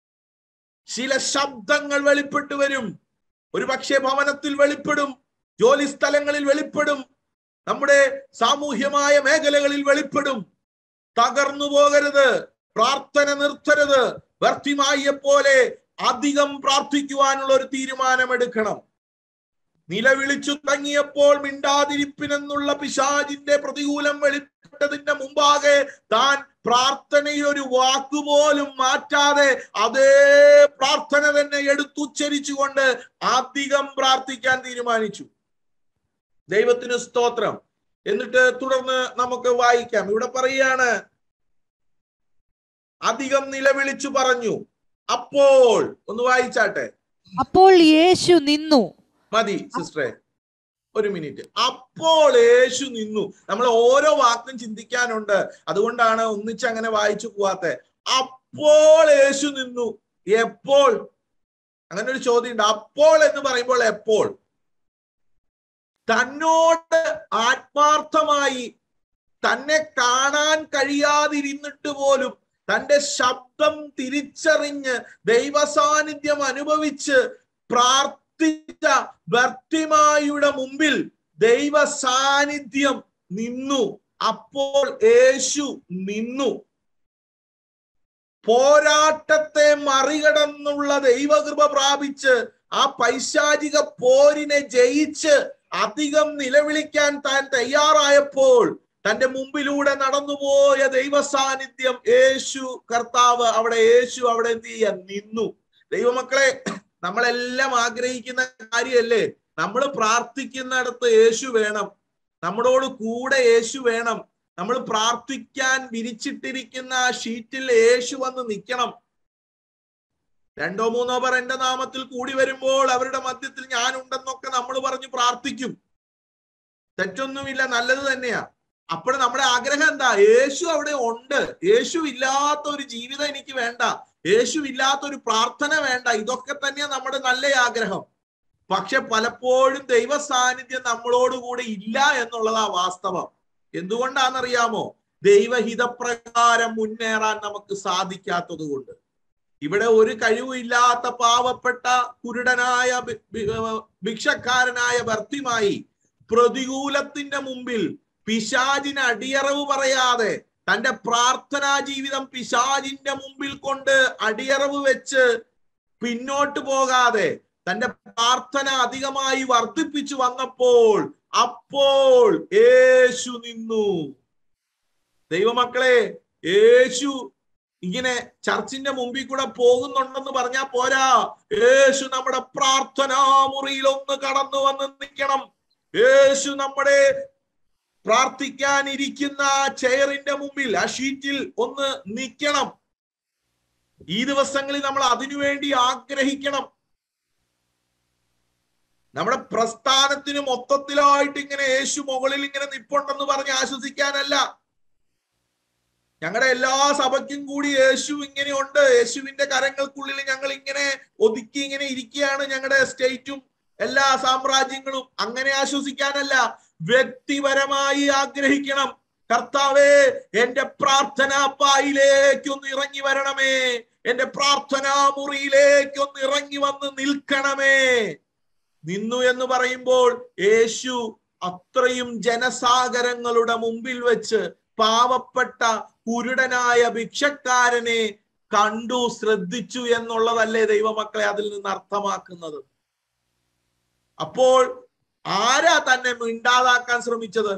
[SPEAKER 1] ചില ശബ്ദങ്ങൾ വെളിപ്പെട്ടു വരും ഒരു പക്ഷേ ഭവനത്തിൽ വെളിപ്പെടും ജോലി സ്ഥലങ്ങളിൽ വെളിപ്പെടും നമ്മുടെ സാമൂഹ്യമായ മേഖലകളിൽ വെളിപ്പെടും തകർന്നു പോകരുത് പ്രാർത്ഥന നിർത്തരുത് വ്യർത്ഥിമായിയെ പോലെ അധികം പ്രാർത്ഥിക്കുവാനുള്ള ഒരു തീരുമാനമെടുക്കണം നിലവിളിച്ചു തുടങ്ങിയപ്പോൾ മിണ്ടാതിരിപ്പിനെന്നുള്ള പിശാജിന്റെ പ്രതികൂലം വെളിപ്പെട്ടതിന്റെ മുമ്പാകെ താൻ പ്രാർത്ഥനയിൽ ഒരു വാക്കുപോലും മാറ്റാതെ അതേ പ്രാർത്ഥന തന്നെ എടുത്തുച്ചരിച്ചുകൊണ്ട് അധികം പ്രാർത്ഥിക്കാൻ തീരുമാനിച്ചു ദൈവത്തിന് സ്തോത്രം എന്നിട്ട് തുടർന്ന് നമുക്ക് വായിക്കാം ഇവിടെ പറയുകയാണ് അധികം നിലവിളിച്ചു പറഞ്ഞു അപ്പോൾ ഒന്ന് വായിച്ചാട്ടെ
[SPEAKER 3] അപ്പോൾ യേശു നിന്നു
[SPEAKER 1] മതി സിസ്റ്ററെ ഒരു മിനിറ്റ് അപ്പോൾ യേശു നിന്നു നമ്മൾ ഓരോ വാക്കും ചിന്തിക്കാനുണ്ട് അതുകൊണ്ടാണ് ഒന്നിച്ച് അങ്ങനെ വായിച്ചു പോവാത്തെ അപ്പോൾ യേശു നിന്നു എപ്പോൾ അങ്ങനെ ഒരു ചോദ്യം ഉണ്ട് അപ്പോൾ എന്ന് പറയുമ്പോൾ എപ്പോൾ തന്നോട് ആത്മാർത്ഥമായി തന്നെ കാണാൻ കഴിയാതിരുന്നിട്ട് പോലും തന്റെ ശബ്ദം തിരിച്ചറിഞ്ഞ് ദൈവസാന്നിധ്യം അനുഭവിച്ച് പ്രാർത്ഥിച്ച ഭർത്തിമായുടെ മുമ്പിൽ ദൈവ സാന്നിധ്യം നിന്നു അപ്പോൾ യേശു നിന്നു പോരാട്ടത്തെ മറികടന്നുള്ള ദൈവകൃപ പ്രാപിച്ച് ആ പൈശാചിക പോരിനെ ജയിച്ച് അധികം നിലവിളിക്കാൻ താൻ തയ്യാറായപ്പോൾ തന്റെ മുമ്പിലൂടെ നടന്നുപോയ ദൈവ സാന്നിധ്യം യേശു കർത്താവ് അവിടെ യേശു അവിടെ എന്ത് ചെയ്യാൻ നിന്നു ദൈവമക്കളെ നമ്മളെല്ലാം ആഗ്രഹിക്കുന്ന കാര്യമല്ലേ നമ്മൾ പ്രാർത്ഥിക്കുന്നിടത്ത് യേശു വേണം നമ്മളോട് കൂടെ യേശു വേണം നമ്മൾ പ്രാർത്ഥിക്കാൻ വിരിച്ചിട്ടിരിക്കുന്ന ആ ഷീറ്റിൽ യേശു വന്ന് നിൽക്കണം രണ്ടോ മൂന്നോ പേർ എന്റെ നാമത്തിൽ കൂടി വരുമ്പോൾ അവരുടെ മധ്യത്തിൽ ഞാൻ ഉണ്ടെന്നൊക്കെ നമ്മൾ പറഞ്ഞ് പ്രാർത്ഥിക്കും തെറ്റൊന്നുമില്ല നല്ലത് തന്നെയാ അപ്പോൾ നമ്മുടെ ആഗ്രഹം എന്താ യേശു അവിടെ ഉണ്ട് യേശു ഇല്ലാത്ത ഒരു ജീവിതം എനിക്ക് വേണ്ട യേശു ഇല്ലാത്ത ഒരു പ്രാർത്ഥന വേണ്ട ഇതൊക്കെ തന്നെയാ നമ്മുടെ നല്ല ആഗ്രഹം പക്ഷെ പലപ്പോഴും ദൈവ സാന്നിധ്യം നമ്മളോടുകൂടെ ഇല്ല എന്നുള്ളതാ വാസ്തവം എന്തുകൊണ്ടാണെന്നറിയാമോ ദൈവഹിതപ്രകാരം മുന്നേറാൻ നമുക്ക് സാധിക്കാത്തത് കൊണ്ട് ഇവിടെ ഒരു കഴിവില്ലാത്ത പാവപ്പെട്ട കുരുടനായ ബി- ബി- ഭിക്ഷക്കാരനായ ഭർത്തിമായി പ്രതികൂലത്തിന്റെ മുമ്പിൽ പിശാചിന് അടിയറവ് പറയാതെ തന്റെ പ്രാർത്ഥനാ ജീവിതം പിശാചിന്റെ മുമ്പിൽ കൊണ്ട് അടിയറവ് വെച്ച് പിന്നോട്ട് പോകാതെ തന്റെ പ്രാർത്ഥന അധികമായി വർദ്ധിപ്പിച്ചു വന്നപ്പോൾ അപ്പോൾ യേശു നിന്നു ദൈവമക്കളെ യേശു ഇങ്ങനെ ചർച്ചിന്റെ മുമ്പിൽ കൂടെ പോകുന്നുണ്ടെന്ന് പറഞ്ഞാ പോരാ യേശു നമ്മുടെ പ്രാർത്ഥനാ മുറിയിൽ ഒന്ന് കടന്നു വന്ന് നിൽക്കണം യേശു നമ്മുടെ പ്രാർത്ഥിക്കാൻ ഇരിക്കുന്ന ആ ചെയറിന്റെ മുമ്പിൽ ആ ഷീറ്റിൽ ഒന്ന് നിൽക്കണം ഈ ദിവസങ്ങളിൽ നമ്മൾ അതിനുവേണ്ടി ആഗ്രഹിക്കണം നമ്മുടെ പ്രസ്ഥാനത്തിന് മൊത്തത്തിലായിട്ട് ഇങ്ങനെ യേശു മുകളിൽ ഇങ്ങനെ നിപ്പുണ്ടെന്ന് പറഞ്ഞ് ആശ്വസിക്കാനല്ല ഞങ്ങളുടെ എല്ലാ സഭയ്ക്കും കൂടി യേശു ഇങ്ങനെയുണ്ട് യേശുവിന്റെ കരങ്ങൾക്കുള്ളിൽ ഞങ്ങൾ ഇങ്ങനെ ഒതുക്കി ഇങ്ങനെ ഇരിക്കുകയാണ് ഞങ്ങളുടെ സ്റ്റേറ്റും എല്ലാ സാമ്രാജ്യങ്ങളും അങ്ങനെ ആശ്വസിക്കാനല്ല വ്യക്തിപരമായി ആഗ്രഹിക്കണം കർത്താവേ എന്റെ പ്രാർത്ഥനാ പായിലേക്ക് ഒന്ന് ഇറങ്ങി വരണമേ എന്റെ പ്രാർത്ഥനാ മുറിയിലേക്ക് ഒന്ന് ഇറങ്ങി വന്ന് നിൽക്കണമേ നിന്നു എന്ന് പറയുമ്പോൾ യേശു അത്രയും ജനസാഗരങ്ങളുടെ മുമ്പിൽ വെച്ച് പാവപ്പെട്ട കുരുടനായ ഭിക്ഷക്കാരനെ കണ്ടു ശ്രദ്ധിച്ചു എന്നുള്ളതല്ലേ ദൈവമക്കളെ അതിൽ നിന്ന് അർത്ഥമാക്കുന്നത് അപ്പോൾ ആരാ തന്നെ മിണ്ടാതാക്കാൻ ശ്രമിച്ചത്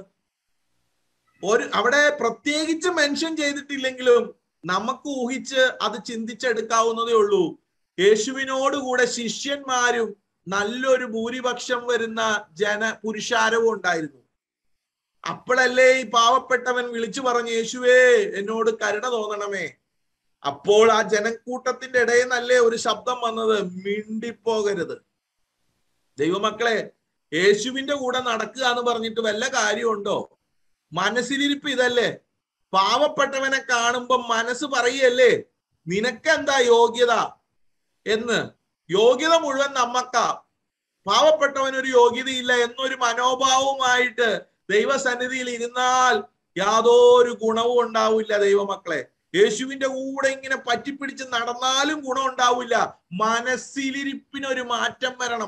[SPEAKER 1] ഒരു അവിടെ പ്രത്യേകിച്ച് മെൻഷൻ ചെയ്തിട്ടില്ലെങ്കിലും നമുക്ക് ഊഹിച്ച് അത് ചിന്തിച്ചെടുക്കാവുന്നതേ ഉള്ളൂ യേശുവിനോടുകൂടെ ശിഷ്യന്മാരും നല്ലൊരു ഭൂരിപക്ഷം വരുന്ന ജന പുരുഷാരവും ഉണ്ടായിരുന്നു അപ്പോഴല്ലേ ഈ പാവപ്പെട്ടവൻ വിളിച്ചു പറഞ്ഞു യേശുവേ എന്നോട് കരുണ തോന്നണമേ അപ്പോൾ ആ ജനക്കൂട്ടത്തിന്റെ ഇടയിൽ നല്ലേ ഒരു ശബ്ദം വന്നത് മിണ്ടിപ്പോകരുത് ദൈവമക്കളെ യേശുവിന്റെ കൂടെ നടക്കുക എന്ന് പറഞ്ഞിട്ട് വല്ല കാര്യമുണ്ടോ മനസ്സിലിരിപ്പ് ഇതല്ലേ പാവപ്പെട്ടവനെ കാണുമ്പോ മനസ്സ് പറയല്ലേ നിനക്കെന്താ യോഗ്യത എന്ന് യോഗ്യത മുഴുവൻ നമ്മക്ക പാവപ്പെട്ടവൻ ഒരു യോഗ്യതയില്ല എന്നൊരു മനോഭാവവുമായിട്ട് ദൈവസന്നിധിയിൽ ഇരുന്നാൽ യാതൊരു ഗുണവും ഉണ്ടാവില്ല ദൈവമക്കളെ യേശുവിന്റെ കൂടെ ഇങ്ങനെ പറ്റിപ്പിടിച്ച് നടന്നാലും ഗുണം ഉണ്ടാവില്ല മനസ്സിലിരിപ്പിനൊരു മാറ്റം വരണം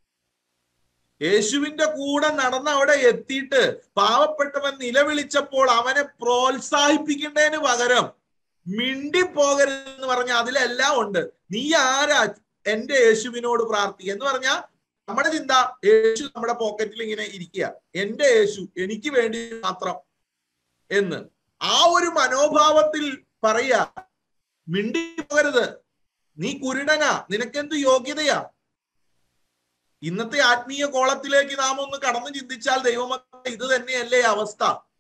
[SPEAKER 1] യേശുവിന്റെ കൂടെ നടന്ന് അവിടെ എത്തിയിട്ട് പാവപ്പെട്ടവൻ നിലവിളിച്ചപ്പോൾ അവനെ പ്രോത്സാഹിപ്പിക്കേണ്ടതിന് പകരം മിണ്ടിപ്പോകരുതെന്ന് പറഞ്ഞ അതിലെല്ലാം ഉണ്ട് നീ ആരാ എന്റെ യേശുവിനോട് പ്രാർത്ഥിക്കുക എന്ന് പറഞ്ഞാൽ നമ്മുടെ ചിന്ത യേശു നമ്മുടെ പോക്കറ്റിൽ ഇങ്ങനെ ഇരിക്കുക എന്റെ യേശു എനിക്ക് വേണ്ടി മാത്രം എന്ന് ആ ഒരു മനോഭാവത്തിൽ പറയാ മിണ്ടിപ്പോകരുത് നീ കുരുടനാ നിനക്കെന്ത് യോഗ്യതയാ ഇന്നത്തെ ആത്മീയ കോളത്തിലേക്ക് നാം ഒന്ന് കടന്നു ചിന്തിച്ചാൽ ദൈവമക്കളെ ഇത് തന്നെയല്ലേ അവസ്ഥ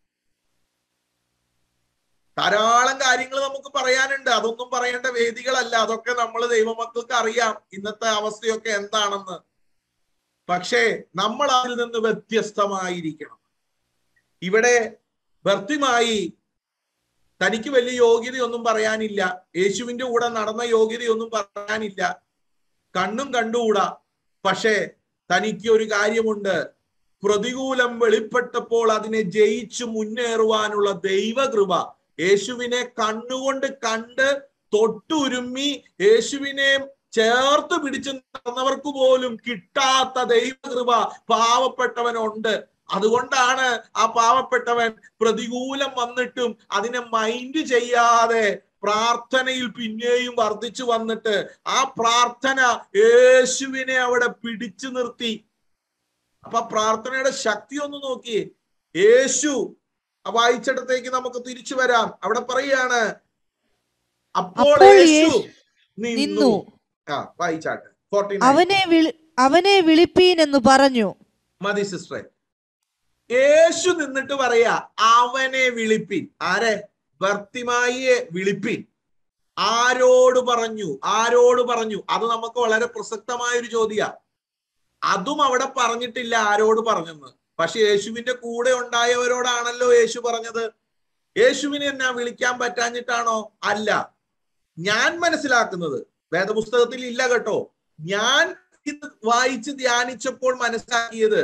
[SPEAKER 1] ധാരാളം കാര്യങ്ങൾ നമുക്ക് പറയാനുണ്ട് അതൊന്നും പറയേണ്ട വേദികളല്ല അതൊക്കെ നമ്മൾ ദൈവമക്കൾക്ക് അറിയാം ഇന്നത്തെ അവസ്ഥയൊക്കെ എന്താണെന്ന് പക്ഷേ നമ്മൾ അതിൽ നിന്ന് വ്യത്യസ്തമായിരിക്കണം ഇവിടെ ഭർത്തിമായി തനിക്ക് വലിയ യോഗ്യതയൊന്നും പറയാനില്ല യേശുവിന്റെ കൂടെ നടന്ന യോഗ്യതയൊന്നും പറയാനില്ല കണ്ണും കണ്ടുകൂടാ പക്ഷേ തനിക്ക് ഒരു കാര്യമുണ്ട് പ്രതികൂലം വെളിപ്പെട്ടപ്പോൾ അതിനെ ജയിച്ചു മുന്നേറുവാനുള്ള ദൈവകൃപ യേശുവിനെ കണ്ണുകൊണ്ട് കണ്ട് തൊട്ടുരുമ്മി യേശുവിനെ ചേർത്ത് പിടിച്ച് നടന്നവർക്ക് പോലും കിട്ടാത്ത ദൈവകൃപ പാവപ്പെട്ടവനുണ്ട് അതുകൊണ്ടാണ് ആ പാവപ്പെട്ടവൻ പ്രതികൂലം വന്നിട്ടും അതിനെ മൈൻഡ് ചെയ്യാതെ പ്രാർത്ഥനയിൽ പിന്നെയും വർദ്ധിച്ചു വന്നിട്ട് ആ പ്രാർത്ഥന യേശുവിനെ അവിടെ പിടിച്ചു നിർത്തി അപ്പൊ പ്രാർത്ഥനയുടെ ശക്തി ഒന്ന് നോക്കിയേ യേശു വായിച്ചിടത്തേക്ക് നമുക്ക് തിരിച്ചു വരാം അവിടെ പറയാണ് അപ്പോൾ
[SPEAKER 3] അപ്പോൾ
[SPEAKER 1] യേശു
[SPEAKER 3] യേശു
[SPEAKER 1] നിന്നു
[SPEAKER 3] നിന്നു
[SPEAKER 1] ആ വായിച്ചാട്ടെ ഫോർട്ടി
[SPEAKER 3] അവനെ വിളി അവനെ വിളിപ്പീൻ എന്ന് പറഞ്ഞു
[SPEAKER 1] മതി സിസ്റ്ററെ യേശു നിന്നിട്ട് പറയാ അവനെ വിളിപ്പിൻ ആരെ ഭർത്തിമായിയെ വിളിപ്പിൻ ആരോട് പറഞ്ഞു ആരോട് പറഞ്ഞു അത് നമുക്ക് വളരെ പ്രസക്തമായ ഒരു ചോദ്യ അതും അവിടെ പറഞ്ഞിട്ടില്ല ആരോട് പറഞ്ഞെന്ന് പക്ഷെ യേശുവിന്റെ കൂടെ ഉണ്ടായവരോടാണല്ലോ യേശു പറഞ്ഞത് യേശുവിനെ എന്നാ വിളിക്കാൻ പറ്റാഞ്ഞിട്ടാണോ അല്ല ഞാൻ മനസ്സിലാക്കുന്നത് വേദപുസ്തകത്തിൽ ഇല്ല കേട്ടോ ഞാൻ ഇത് വായിച്ച് ധ്യാനിച്ചപ്പോൾ മനസ്സിലാക്കിയത്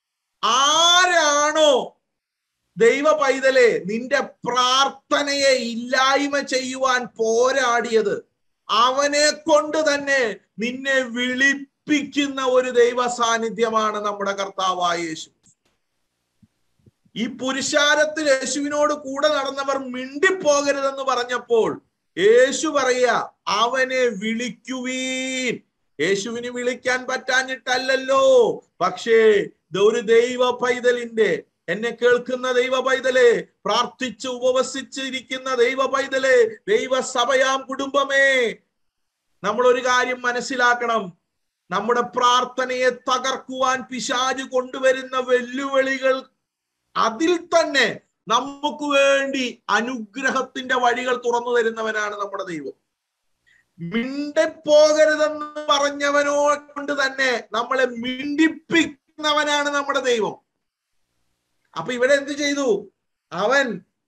[SPEAKER 1] ആരാണോ ദൈവ പൈതലെ നിന്റെ പ്രാർത്ഥനയെ ഇല്ലായ്മ ചെയ്യുവാൻ പോരാടിയത് അവനെ കൊണ്ട് തന്നെ നിന്നെ വിളിപ്പിക്കുന്ന ഒരു ദൈവ സാന്നിധ്യമാണ് നമ്മുടെ കർത്താവായ യേശു ഈ പുരുഷാരത്തിൽ യേശുവിനോട് കൂടെ നടന്നവർ മിണ്ടിപ്പോകരുതെന്ന് പറഞ്ഞപ്പോൾ യേശു പറയുക അവനെ വിളിക്കുവീൻ യേശുവിന് വിളിക്കാൻ പറ്റാഞ്ഞിട്ടല്ലല്ലോ പക്ഷേ ഒരു ദൈവ പൈതലിന്റെ എന്നെ കേൾക്കുന്ന ദൈവ പൈതലെ പ്രാർത്ഥിച്ച് ഉപവസിച്ചിരിക്കുന്ന ദൈവ പൈതലെ ദൈവസഭയാം കുടുംബമേ നമ്മൾ ഒരു കാര്യം മനസ്സിലാക്കണം നമ്മുടെ പ്രാർത്ഥനയെ തകർക്കുവാൻ പിശാജ് കൊണ്ടുവരുന്ന വെല്ലുവിളികൾ അതിൽ തന്നെ നമുക്ക് വേണ്ടി അനുഗ്രഹത്തിന്റെ വഴികൾ തുറന്നു തരുന്നവനാണ് നമ്മുടെ ദൈവം മിണ്ടിപ്പോകരുതെന്ന് പറഞ്ഞവനോ കൊണ്ട് തന്നെ നമ്മളെ മിണ്ടിപ്പിക്കുന്നവനാണ് നമ്മുടെ ദൈവം അപ്പൊ ഇവിടെ എന്ത് ചെയ്തു അവൻ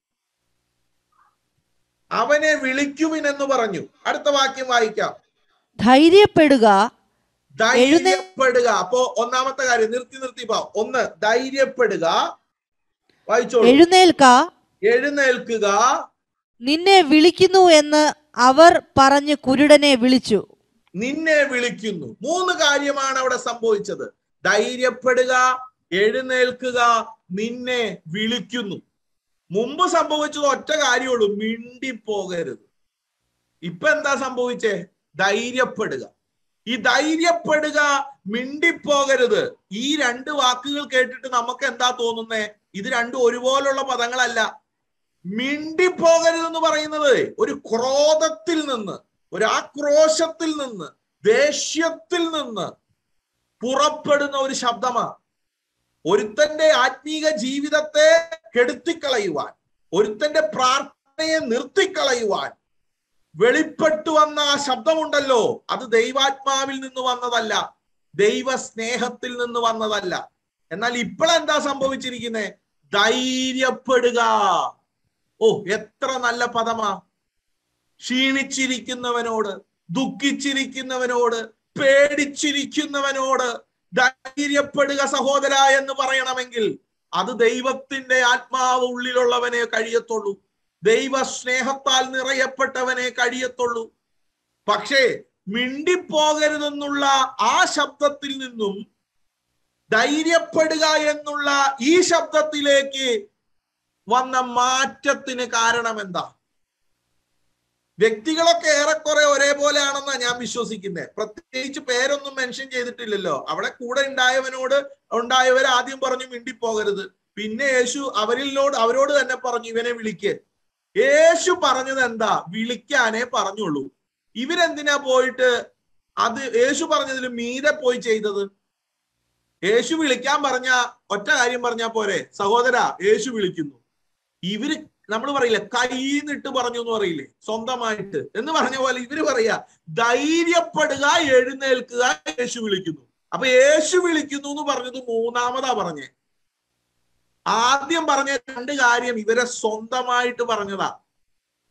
[SPEAKER 1] അവനെ വിളിക്കുവിനെന്ന് പറഞ്ഞു അടുത്ത വാക്യം വായിക്കാം
[SPEAKER 3] ധൈര്യപ്പെടുക
[SPEAKER 1] ധൈര്യപ്പെടുക അപ്പോ ഒന്നാമത്തെ കാര്യം നിർത്തി നിർത്തി പോ ഒന്ന് ധൈര്യപ്പെടുക വായിച്ചോളൂ
[SPEAKER 3] എഴുന്നേൽക്ക
[SPEAKER 1] എഴുന്നേൽക്കുക
[SPEAKER 3] നിന്നെ വിളിക്കുന്നു എന്ന് അവർ പറഞ്ഞ് കുരുടനെ വിളിച്ചു
[SPEAKER 1] നിന്നെ വിളിക്കുന്നു മൂന്ന് കാര്യമാണ് അവിടെ സംഭവിച്ചത് ധൈര്യപ്പെടുക എഴുന്നേൽക്കുക നിന്നെ വിളിക്കുന്നു മുമ്പ് സംഭവിച്ചത് ഒറ്റ കാര്യമുള്ളൂ മിണ്ടിപ്പോകരുത് ഇപ്പൊ എന്താ സംഭവിച്ചേ ധൈര്യപ്പെടുക ഈ ധൈര്യപ്പെടുക മിണ്ടിപ്പോകരുത് ഈ രണ്ട് വാക്കുകൾ കേട്ടിട്ട് നമുക്ക് എന്താ തോന്നുന്നേ ഇത് രണ്ടും ഒരുപോലുള്ള പദങ്ങളല്ല മിണ്ടിപ്പോകരുത് എന്ന് പറയുന്നത് ഒരു ക്രോധത്തിൽ നിന്ന് ഒരു ആക്രോശത്തിൽ നിന്ന് ദേഷ്യത്തിൽ നിന്ന് പുറപ്പെടുന്ന ഒരു ശബ്ദമാണ് ഒരുത്തന്റെ ആത്മീക ജീവിതത്തെ കെടുത്തിക്കളയുവാൻ ഒരുത്തന്റെ പ്രാർത്ഥനയെ നിർത്തിക്കളയുവാൻ വെളിപ്പെട്ടു വന്ന ആ ശബ്ദമുണ്ടല്ലോ അത് ദൈവാത്മാവിൽ നിന്ന് വന്നതല്ല ദൈവ സ്നേഹത്തിൽ നിന്ന് വന്നതല്ല എന്നാൽ ഇപ്പോഴെന്താ സംഭവിച്ചിരിക്കുന്നത് ധൈര്യപ്പെടുക ഓ എത്ര നല്ല പദമാ ക്ഷീണിച്ചിരിക്കുന്നവനോട് ദുഃഖിച്ചിരിക്കുന്നവനോട് പേടിച്ചിരിക്കുന്നവനോട് ധൈര്യപ്പെടുക സഹോദര എന്ന് പറയണമെങ്കിൽ അത് ദൈവത്തിന്റെ ആത്മാവ് ഉള്ളിലുള്ളവനെ കഴിയത്തുള്ളൂ ദൈവ സ്നേഹത്താൽ നിറയപ്പെട്ടവനെ കഴിയത്തുള്ളൂ പക്ഷേ മിണ്ടിപ്പോകരുതെന്നുള്ള ആ ശബ്ദത്തിൽ നിന്നും ധൈര്യപ്പെടുക എന്നുള്ള ഈ ശബ്ദത്തിലേക്ക് വന്ന മാറ്റത്തിന് കാരണം എന്താ വ്യക്തികളൊക്കെ ഏറെക്കുറെ ഒരേപോലെ ആണെന്നാ ഞാൻ വിശ്വസിക്കുന്നത് പ്രത്യേകിച്ച് പേരൊന്നും മെൻഷൻ ചെയ്തിട്ടില്ലല്ലോ അവിടെ കൂടെ ഉണ്ടായവനോട് ഉണ്ടായവർ ആദ്യം പറഞ്ഞു മിണ്ടിപ്പോകരുത് പിന്നെ യേശു അവരിലോട് അവരോട് തന്നെ പറഞ്ഞു ഇവനെ വിളിക്ക് യേശു പറഞ്ഞത് എന്താ വിളിക്കാനേ പറഞ്ഞുള്ളൂ ഇവരെന്തിനാ പോയിട്ട് അത് യേശു പറഞ്ഞതിൽ മീതെ പോയി ചെയ്തത് യേശു വിളിക്കാൻ പറഞ്ഞ ഒറ്റ കാര്യം പറഞ്ഞാ പോരെ സഹോദര യേശു വിളിക്കുന്നു ഇവര് നമ്മൾ പറയില്ലേ കൈന്നിട്ട് പറഞ്ഞു എന്ന് പറയില്ലേ സ്വന്തമായിട്ട് എന്ന് പറഞ്ഞ പോലെ ഇവര് പറയാ ധൈര്യപ്പെടുക എഴുന്നേൽക്കുക യേശു വിളിക്കുന്നു അപ്പൊ യേശു വിളിക്കുന്നു എന്ന് പറഞ്ഞത് മൂന്നാമതാ പറഞ്ഞേ ആദ്യം പറഞ്ഞ രണ്ട് കാര്യം ഇവരെ സ്വന്തമായിട്ട് പറഞ്ഞതാ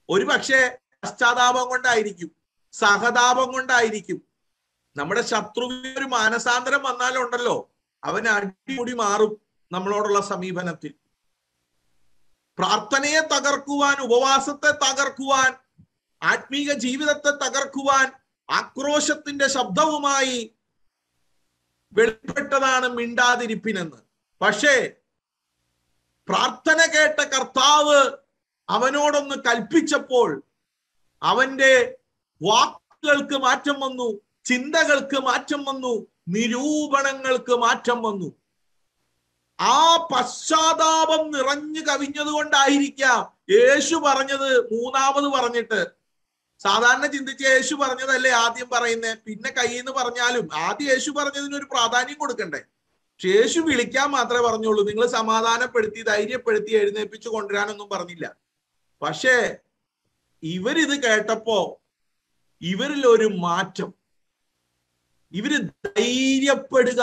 [SPEAKER 1] ഒരു പക്ഷേ പശ്ചാത്താപം കൊണ്ടായിരിക്കും സഹതാപം കൊണ്ടായിരിക്കും നമ്മുടെ ശത്രുവിന് ഒരു മാനസാന്തരം വന്നാലുണ്ടല്ലോ അവൻ അടിമുടി മാറും നമ്മളോടുള്ള സമീപനത്തിൽ പ്രാർത്ഥനയെ തകർക്കുവാൻ ഉപവാസത്തെ തകർക്കുവാൻ ആത്മീക ജീവിതത്തെ തകർക്കുവാൻ ആക്രോശത്തിന്റെ ശബ്ദവുമായി വെളിപ്പെട്ടതാണ് മിണ്ടാതിരിപ്പിനെന്ന് പക്ഷേ പ്രാർത്ഥന കേട്ട കർത്താവ് അവനോടൊന്ന് കൽപ്പിച്ചപ്പോൾ അവന്റെ വാക്കുകൾക്ക് മാറ്റം വന്നു ചിന്തകൾക്ക് മാറ്റം വന്നു നിരൂപണങ്ങൾക്ക് മാറ്റം വന്നു ആ പശ്ചാത്താപം നിറഞ്ഞു കവിഞ്ഞത് കൊണ്ടായിരിക്കാം യേശു പറഞ്ഞത് മൂന്നാമത് പറഞ്ഞിട്ട് സാധാരണ ചിന്തിച്ച് യേശു പറഞ്ഞതല്ലേ ആദ്യം പറയുന്നേ പിന്നെ കയ്യിൽ നിന്ന് പറഞ്ഞാലും ആദ്യം യേശു പറഞ്ഞതിന് ഒരു പ്രാധാന്യം കൊടുക്കണ്ടേ പക്ഷെ യേശു വിളിക്കാൻ മാത്രമേ പറഞ്ഞുള്ളൂ നിങ്ങൾ സമാധാനപ്പെടുത്തി ധൈര്യപ്പെടുത്തി എഴുന്നേൽപ്പിച്ചു കൊണ്ടുവരാനൊന്നും പറഞ്ഞില്ല പക്ഷേ ഇവരിത് കേട്ടപ്പോ ഇവരിൽ ഒരു മാറ്റം ഇവര് ധൈര്യപ്പെടുക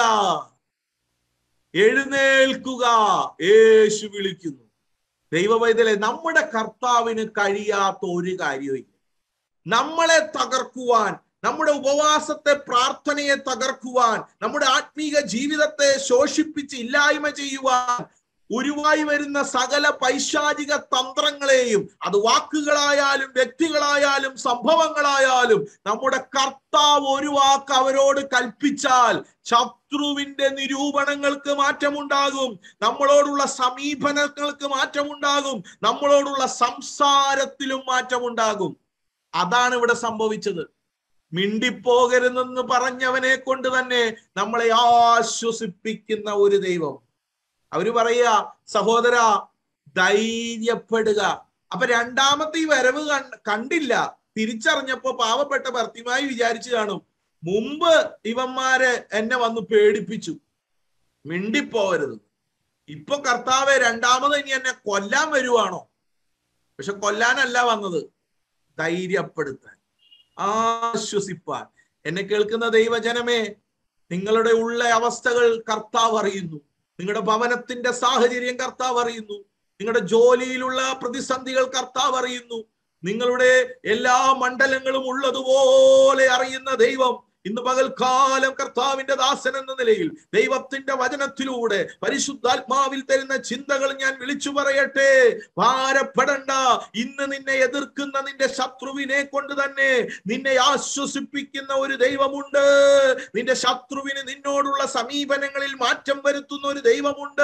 [SPEAKER 1] എഴുന്നേൽക്കുക യേശു വിളിക്കുന്നു ദൈവവൈദ്യലെ നമ്മുടെ കർത്താവിന് കഴിയാത്ത ഒരു കാര്യവും നമ്മളെ തകർക്കുവാൻ നമ്മുടെ ഉപവാസത്തെ പ്രാർത്ഥനയെ തകർക്കുവാൻ നമ്മുടെ ആത്മീക ജീവിതത്തെ ശോഷിപ്പിച്ച് ഇല്ലായ്മ ചെയ്യുവാൻ ഉരുവായി വരുന്ന സകല പൈശാചിക തന്ത്രങ്ങളെയും അത് വാക്കുകളായാലും വ്യക്തികളായാലും സംഭവങ്ങളായാലും നമ്മുടെ കർത്താവ് ഒരു വാക്ക് അവരോട് കൽപ്പിച്ചാൽ ശത്രുവിന്റെ നിരൂപണങ്ങൾക്ക് മാറ്റമുണ്ടാകും നമ്മളോടുള്ള സമീപനങ്ങൾക്ക് മാറ്റമുണ്ടാകും നമ്മളോടുള്ള സംസാരത്തിലും മാറ്റമുണ്ടാകും അതാണ് ഇവിടെ സംഭവിച്ചത് മിണ്ടിപ്പോകരുതെന്ന് പറഞ്ഞവനെ കൊണ്ട് തന്നെ നമ്മളെ ആശ്വസിപ്പിക്കുന്ന ഒരു ദൈവം അവര് പറയുക സഹോദര ധൈര്യപ്പെടുക അപ്പൊ രണ്ടാമത്തെ ഈ വരവ് കണ്ടില്ല തിരിച്ചറിഞ്ഞപ്പോ പാവപ്പെട്ട ഭർത്തിമായി വിചാരിച്ചു കാണും മുമ്പ് ഇവന്മാരെ എന്നെ വന്ന് പേടിപ്പിച്ചു മിണ്ടിപ്പോകരുത് ഇപ്പൊ കർത്താവെ രണ്ടാമത് ഇനി എന്നെ കൊല്ലാൻ വരുവാണോ പക്ഷെ കൊല്ലാനല്ല വന്നത് ധൈര്യപ്പെടുത്താൻ ആശ്വസിപ്പാൻ എന്നെ കേൾക്കുന്ന ദൈവജനമേ നിങ്ങളുടെ ഉള്ള അവസ്ഥകൾ കർത്താവ് അറിയുന്നു നിങ്ങളുടെ ഭവനത്തിന്റെ സാഹചര്യം കർത്താവ് അറിയുന്നു നിങ്ങളുടെ ജോലിയിലുള്ള പ്രതിസന്ധികൾ കർത്താവ് അറിയുന്നു നിങ്ങളുടെ എല്ലാ മണ്ഡലങ്ങളും ഉള്ളതുപോലെ അറിയുന്ന ദൈവം ഇന്ന് പകൽക്കാലം കർത്താവിന്റെ ദാസൻ എന്ന നിലയിൽ ദൈവത്തിന്റെ വചനത്തിലൂടെ പരിശുദ്ധാത്മാവിൽ തരുന്ന ചിന്തകൾ ഞാൻ വിളിച്ചു പറയട്ടെ ഭാരപ്പെടണ്ട ഇന്ന് നിന്നെ എതിർക്കുന്ന നിന്റെ ശത്രുവിനെ കൊണ്ട് തന്നെ നിന്നെ ആശ്വസിപ്പിക്കുന്ന ഒരു ദൈവമുണ്ട് നിന്റെ ശത്രുവിന് നിന്നോടുള്ള സമീപനങ്ങളിൽ മാറ്റം വരുത്തുന്ന ഒരു ദൈവമുണ്ട്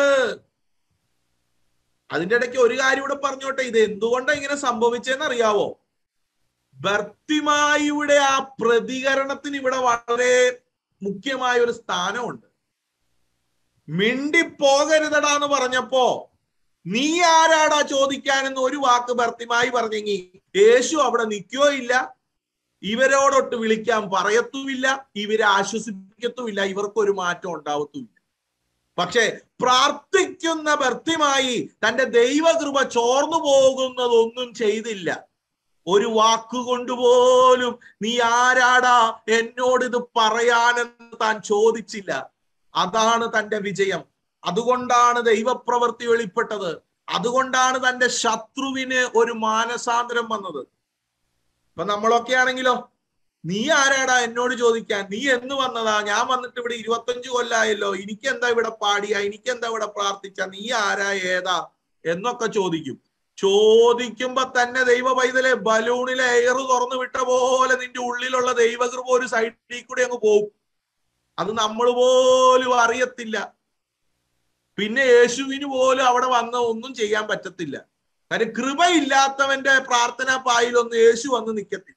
[SPEAKER 1] അതിന്റെ ഇടയ്ക്ക് ഒരു കാര്യം ഇവിടെ പറഞ്ഞോട്ടെ ഇത് എന്തുകൊണ്ടാണ് ഇങ്ങനെ സംഭവിച്ചതെന്ന് അറിയാവോ ബർത്തിമായിയുടെ ആ പ്രതികരണത്തിന് ഇവിടെ വളരെ മുഖ്യമായ ഒരു സ്ഥാനമുണ്ട് മിണ്ടിപ്പോകരുതടാ എന്ന് പറഞ്ഞപ്പോ നീ ആരാടാ ചോദിക്കാനെന്ന് ഒരു വാക്ക് ഭർത്തിമായി പറഞ്ഞെങ്കിൽ യേശു അവിടെ നിൽക്കുകയോ ഇല്ല ഇവരോടൊട്ട് വിളിക്കാൻ പറയത്തുമില്ല ഇവരെ ആശ്വസിപ്പിക്കത്തുമില്ല ഇവർക്കൊരു മാറ്റം ഉണ്ടാവത്തുമില്ല പക്ഷെ പ്രാർത്ഥിക്കുന്ന ഭർത്തിമായി തന്റെ ദൈവകൃപ ചോർന്നു പോകുന്നതൊന്നും ചെയ്തില്ല ഒരു വാക്കുകൊണ്ടുപോലും നീ ആരാടാ എന്നോട് ഇത് പറയാനെന്ന് താൻ ചോദിച്ചില്ല അതാണ് തന്റെ വിജയം അതുകൊണ്ടാണ് ദൈവപ്രവൃത്തി വെളിപ്പെട്ടത് അതുകൊണ്ടാണ് തന്റെ ശത്രുവിന് ഒരു മാനസാന്തരം വന്നത് ഇപ്പൊ നമ്മളൊക്കെ ആണെങ്കിലോ നീ ആരാടാ എന്നോട് ചോദിക്കാൻ നീ എന്ന് വന്നതാ ഞാൻ വന്നിട്ട് ഇവിടെ ഇരുപത്തഞ്ചു കൊല്ലായല്ലോ എനിക്കെന്താ ഇവിടെ പാടിയ എനിക്കെന്താ ഇവിടെ പ്രാർത്ഥിച്ച നീ ആരാ ഏതാ എന്നൊക്കെ ചോദിക്കും ചോദിക്കുമ്പോ തന്നെ ദൈവ പൈതലെ ബലൂണിലെ എയർ തുറന്നു വിട്ട പോലെ നിന്റെ ഉള്ളിലുള്ള ദൈവകൃപ ഒരു സൈഡിൽ കൂടി അങ്ങ് പോകും അത് നമ്മൾ പോലും അറിയത്തില്ല പിന്നെ യേശുവിന് പോലും അവിടെ വന്ന് ഒന്നും ചെയ്യാൻ പറ്റത്തില്ല കാര്യം കൃപയില്ലാത്തവന്റെ പ്രാർത്ഥനാ പായിലൊന്നും യേശു വന്ന് നിൽക്കത്തില്ല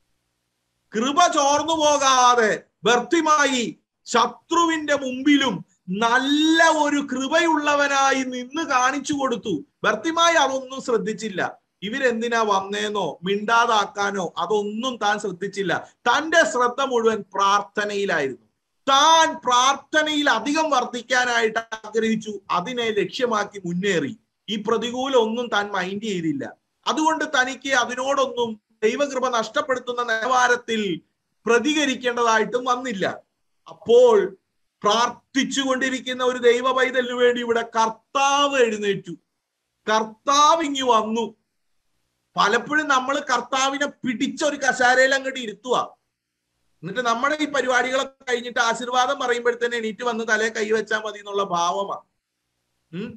[SPEAKER 1] കൃപ ചോർന്നു പോകാതെ വ്യർത്ഥമായി ശത്രുവിന്റെ മുമ്പിലും നല്ല ഒരു കൃപയുള്ളവനായി നിന്ന് കാണിച്ചു കൊടുത്തു വ്യർത്ഥമായി അതൊന്നും ശ്രദ്ധിച്ചില്ല ഇവരെന്തിനാ വന്നേന്നോ മിണ്ടാതാക്കാനോ അതൊന്നും താൻ ശ്രദ്ധിച്ചില്ല തന്റെ ശ്രദ്ധ മുഴുവൻ പ്രാർത്ഥനയിലായിരുന്നു താൻ പ്രാർത്ഥനയിൽ അധികം വർദ്ധിക്കാനായിട്ട് ആഗ്രഹിച്ചു അതിനെ ലക്ഷ്യമാക്കി മുന്നേറി ഈ പ്രതികൂലം ഒന്നും താൻ മൈൻഡ് ചെയ്തില്ല അതുകൊണ്ട് തനിക്ക് അതിനോടൊന്നും ദൈവകൃപ നഷ്ടപ്പെടുത്തുന്ന നിലവാരത്തിൽ പ്രതികരിക്കേണ്ടതായിട്ടും വന്നില്ല അപ്പോൾ പ്രാർത്ഥിച്ചു കൊണ്ടിരിക്കുന്ന ഒരു ദൈവ പൈതലിനു വേണ്ടി ഇവിടെ കർത്താവ് എഴുന്നേറ്റു കർത്താവ് ഇങ്ങി വന്നു പലപ്പോഴും നമ്മൾ കർത്താവിനെ പിടിച്ച ഒരു കസാരയിൽ അങ്ങോട്ട് ഇരുത്തുക എന്നിട്ട് നമ്മുടെ ഈ പരിപാടികളൊക്കെ കഴിഞ്ഞിട്ട് ആശീർവാദം പറയുമ്പോഴത്തേന് എണീറ്റ് വന്ന് തലേ കൈ വെച്ചാൽ മതി എന്നുള്ള ഭാവമാണ് ഉം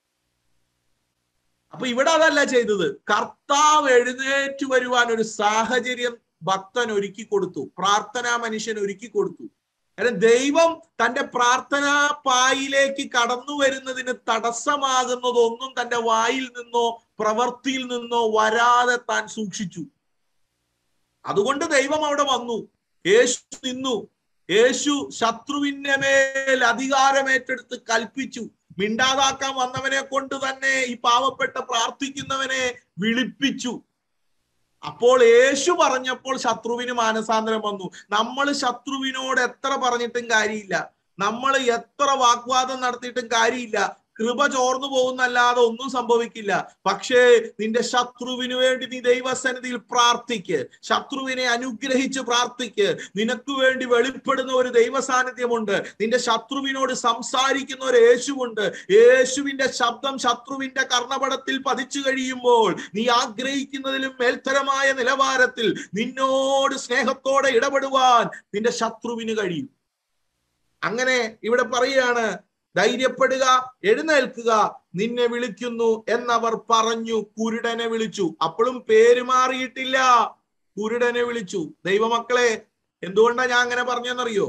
[SPEAKER 1] അപ്പൊ ഇവിടെ അതല്ല ചെയ്തത് കർത്താവ് എഴുന്നേറ്റ് വരുവാൻ ഒരു സാഹചര്യം ഭക്തൻ ഒരുക്കി കൊടുത്തു പ്രാർത്ഥനാ മനുഷ്യൻ ഒരുക്കി കൊടുത്തു കാരണം ദൈവം തന്റെ പ്രാർത്ഥനാ പായിലേക്ക് കടന്നു വരുന്നതിന് തടസ്സമാകുന്നതൊന്നും തന്റെ വായിൽ നിന്നോ പ്രവൃത്തിയിൽ നിന്നോ വരാതെ താൻ സൂക്ഷിച്ചു അതുകൊണ്ട് ദൈവം അവിടെ വന്നു യേശു നിന്നു യേശു ശത്രുവിന്റെ മേൽ അധികാരമേറ്റെടുത്ത് കൽപ്പിച്ചു മിണ്ടാതാക്കാൻ വന്നവനെ കൊണ്ട് തന്നെ ഈ പാവപ്പെട്ട പ്രാർത്ഥിക്കുന്നവനെ വിളിപ്പിച്ചു അപ്പോൾ യേശു പറഞ്ഞപ്പോൾ ശത്രുവിന് മാനസാന്തരം വന്നു നമ്മൾ ശത്രുവിനോട് എത്ര പറഞ്ഞിട്ടും കാര്യമില്ല നമ്മൾ എത്ര വാഗ്വാദം നടത്തിയിട്ടും കാര്യമില്ല കൃപ ചോർന്നു പോകുന്നല്ലാതെ ഒന്നും സംഭവിക്കില്ല പക്ഷേ നിന്റെ ശത്രുവിന് വേണ്ടി നീ ദൈവസന്നിധിയിൽ പ്രാർത്ഥിക്ക് ശത്രുവിനെ അനുഗ്രഹിച്ച് പ്രാർത്ഥിക്ക് നിനക്ക് വേണ്ടി വെളിപ്പെടുന്ന ഒരു ദൈവ സാന്നിധ്യമുണ്ട് നിന്റെ ശത്രുവിനോട് സംസാരിക്കുന്ന ഒരു യേശുവുണ്ട് യേശുവിന്റെ ശബ്ദം ശത്രുവിന്റെ കർണപടത്തിൽ പതിച്ചു കഴിയുമ്പോൾ നീ ആഗ്രഹിക്കുന്നതിലും മേൽത്തരമായ നിലവാരത്തിൽ നിന്നോട് സ്നേഹത്തോടെ ഇടപെടുവാൻ നിന്റെ ശത്രുവിന് കഴിയും അങ്ങനെ ഇവിടെ പറയുകയാണ് ധൈര്യപ്പെടുക എഴുന്നേൽക്കുക നിന്നെ വിളിക്കുന്നു എന്നവർ പറഞ്ഞു കുരുടനെ വിളിച്ചു അപ്പോഴും പേര് മാറിയിട്ടില്ല കുരുടനെ വിളിച്ചു ദൈവമക്കളെ എന്തുകൊണ്ടാ ഞാൻ അങ്ങനെ പറഞ്ഞെന്നറിയോ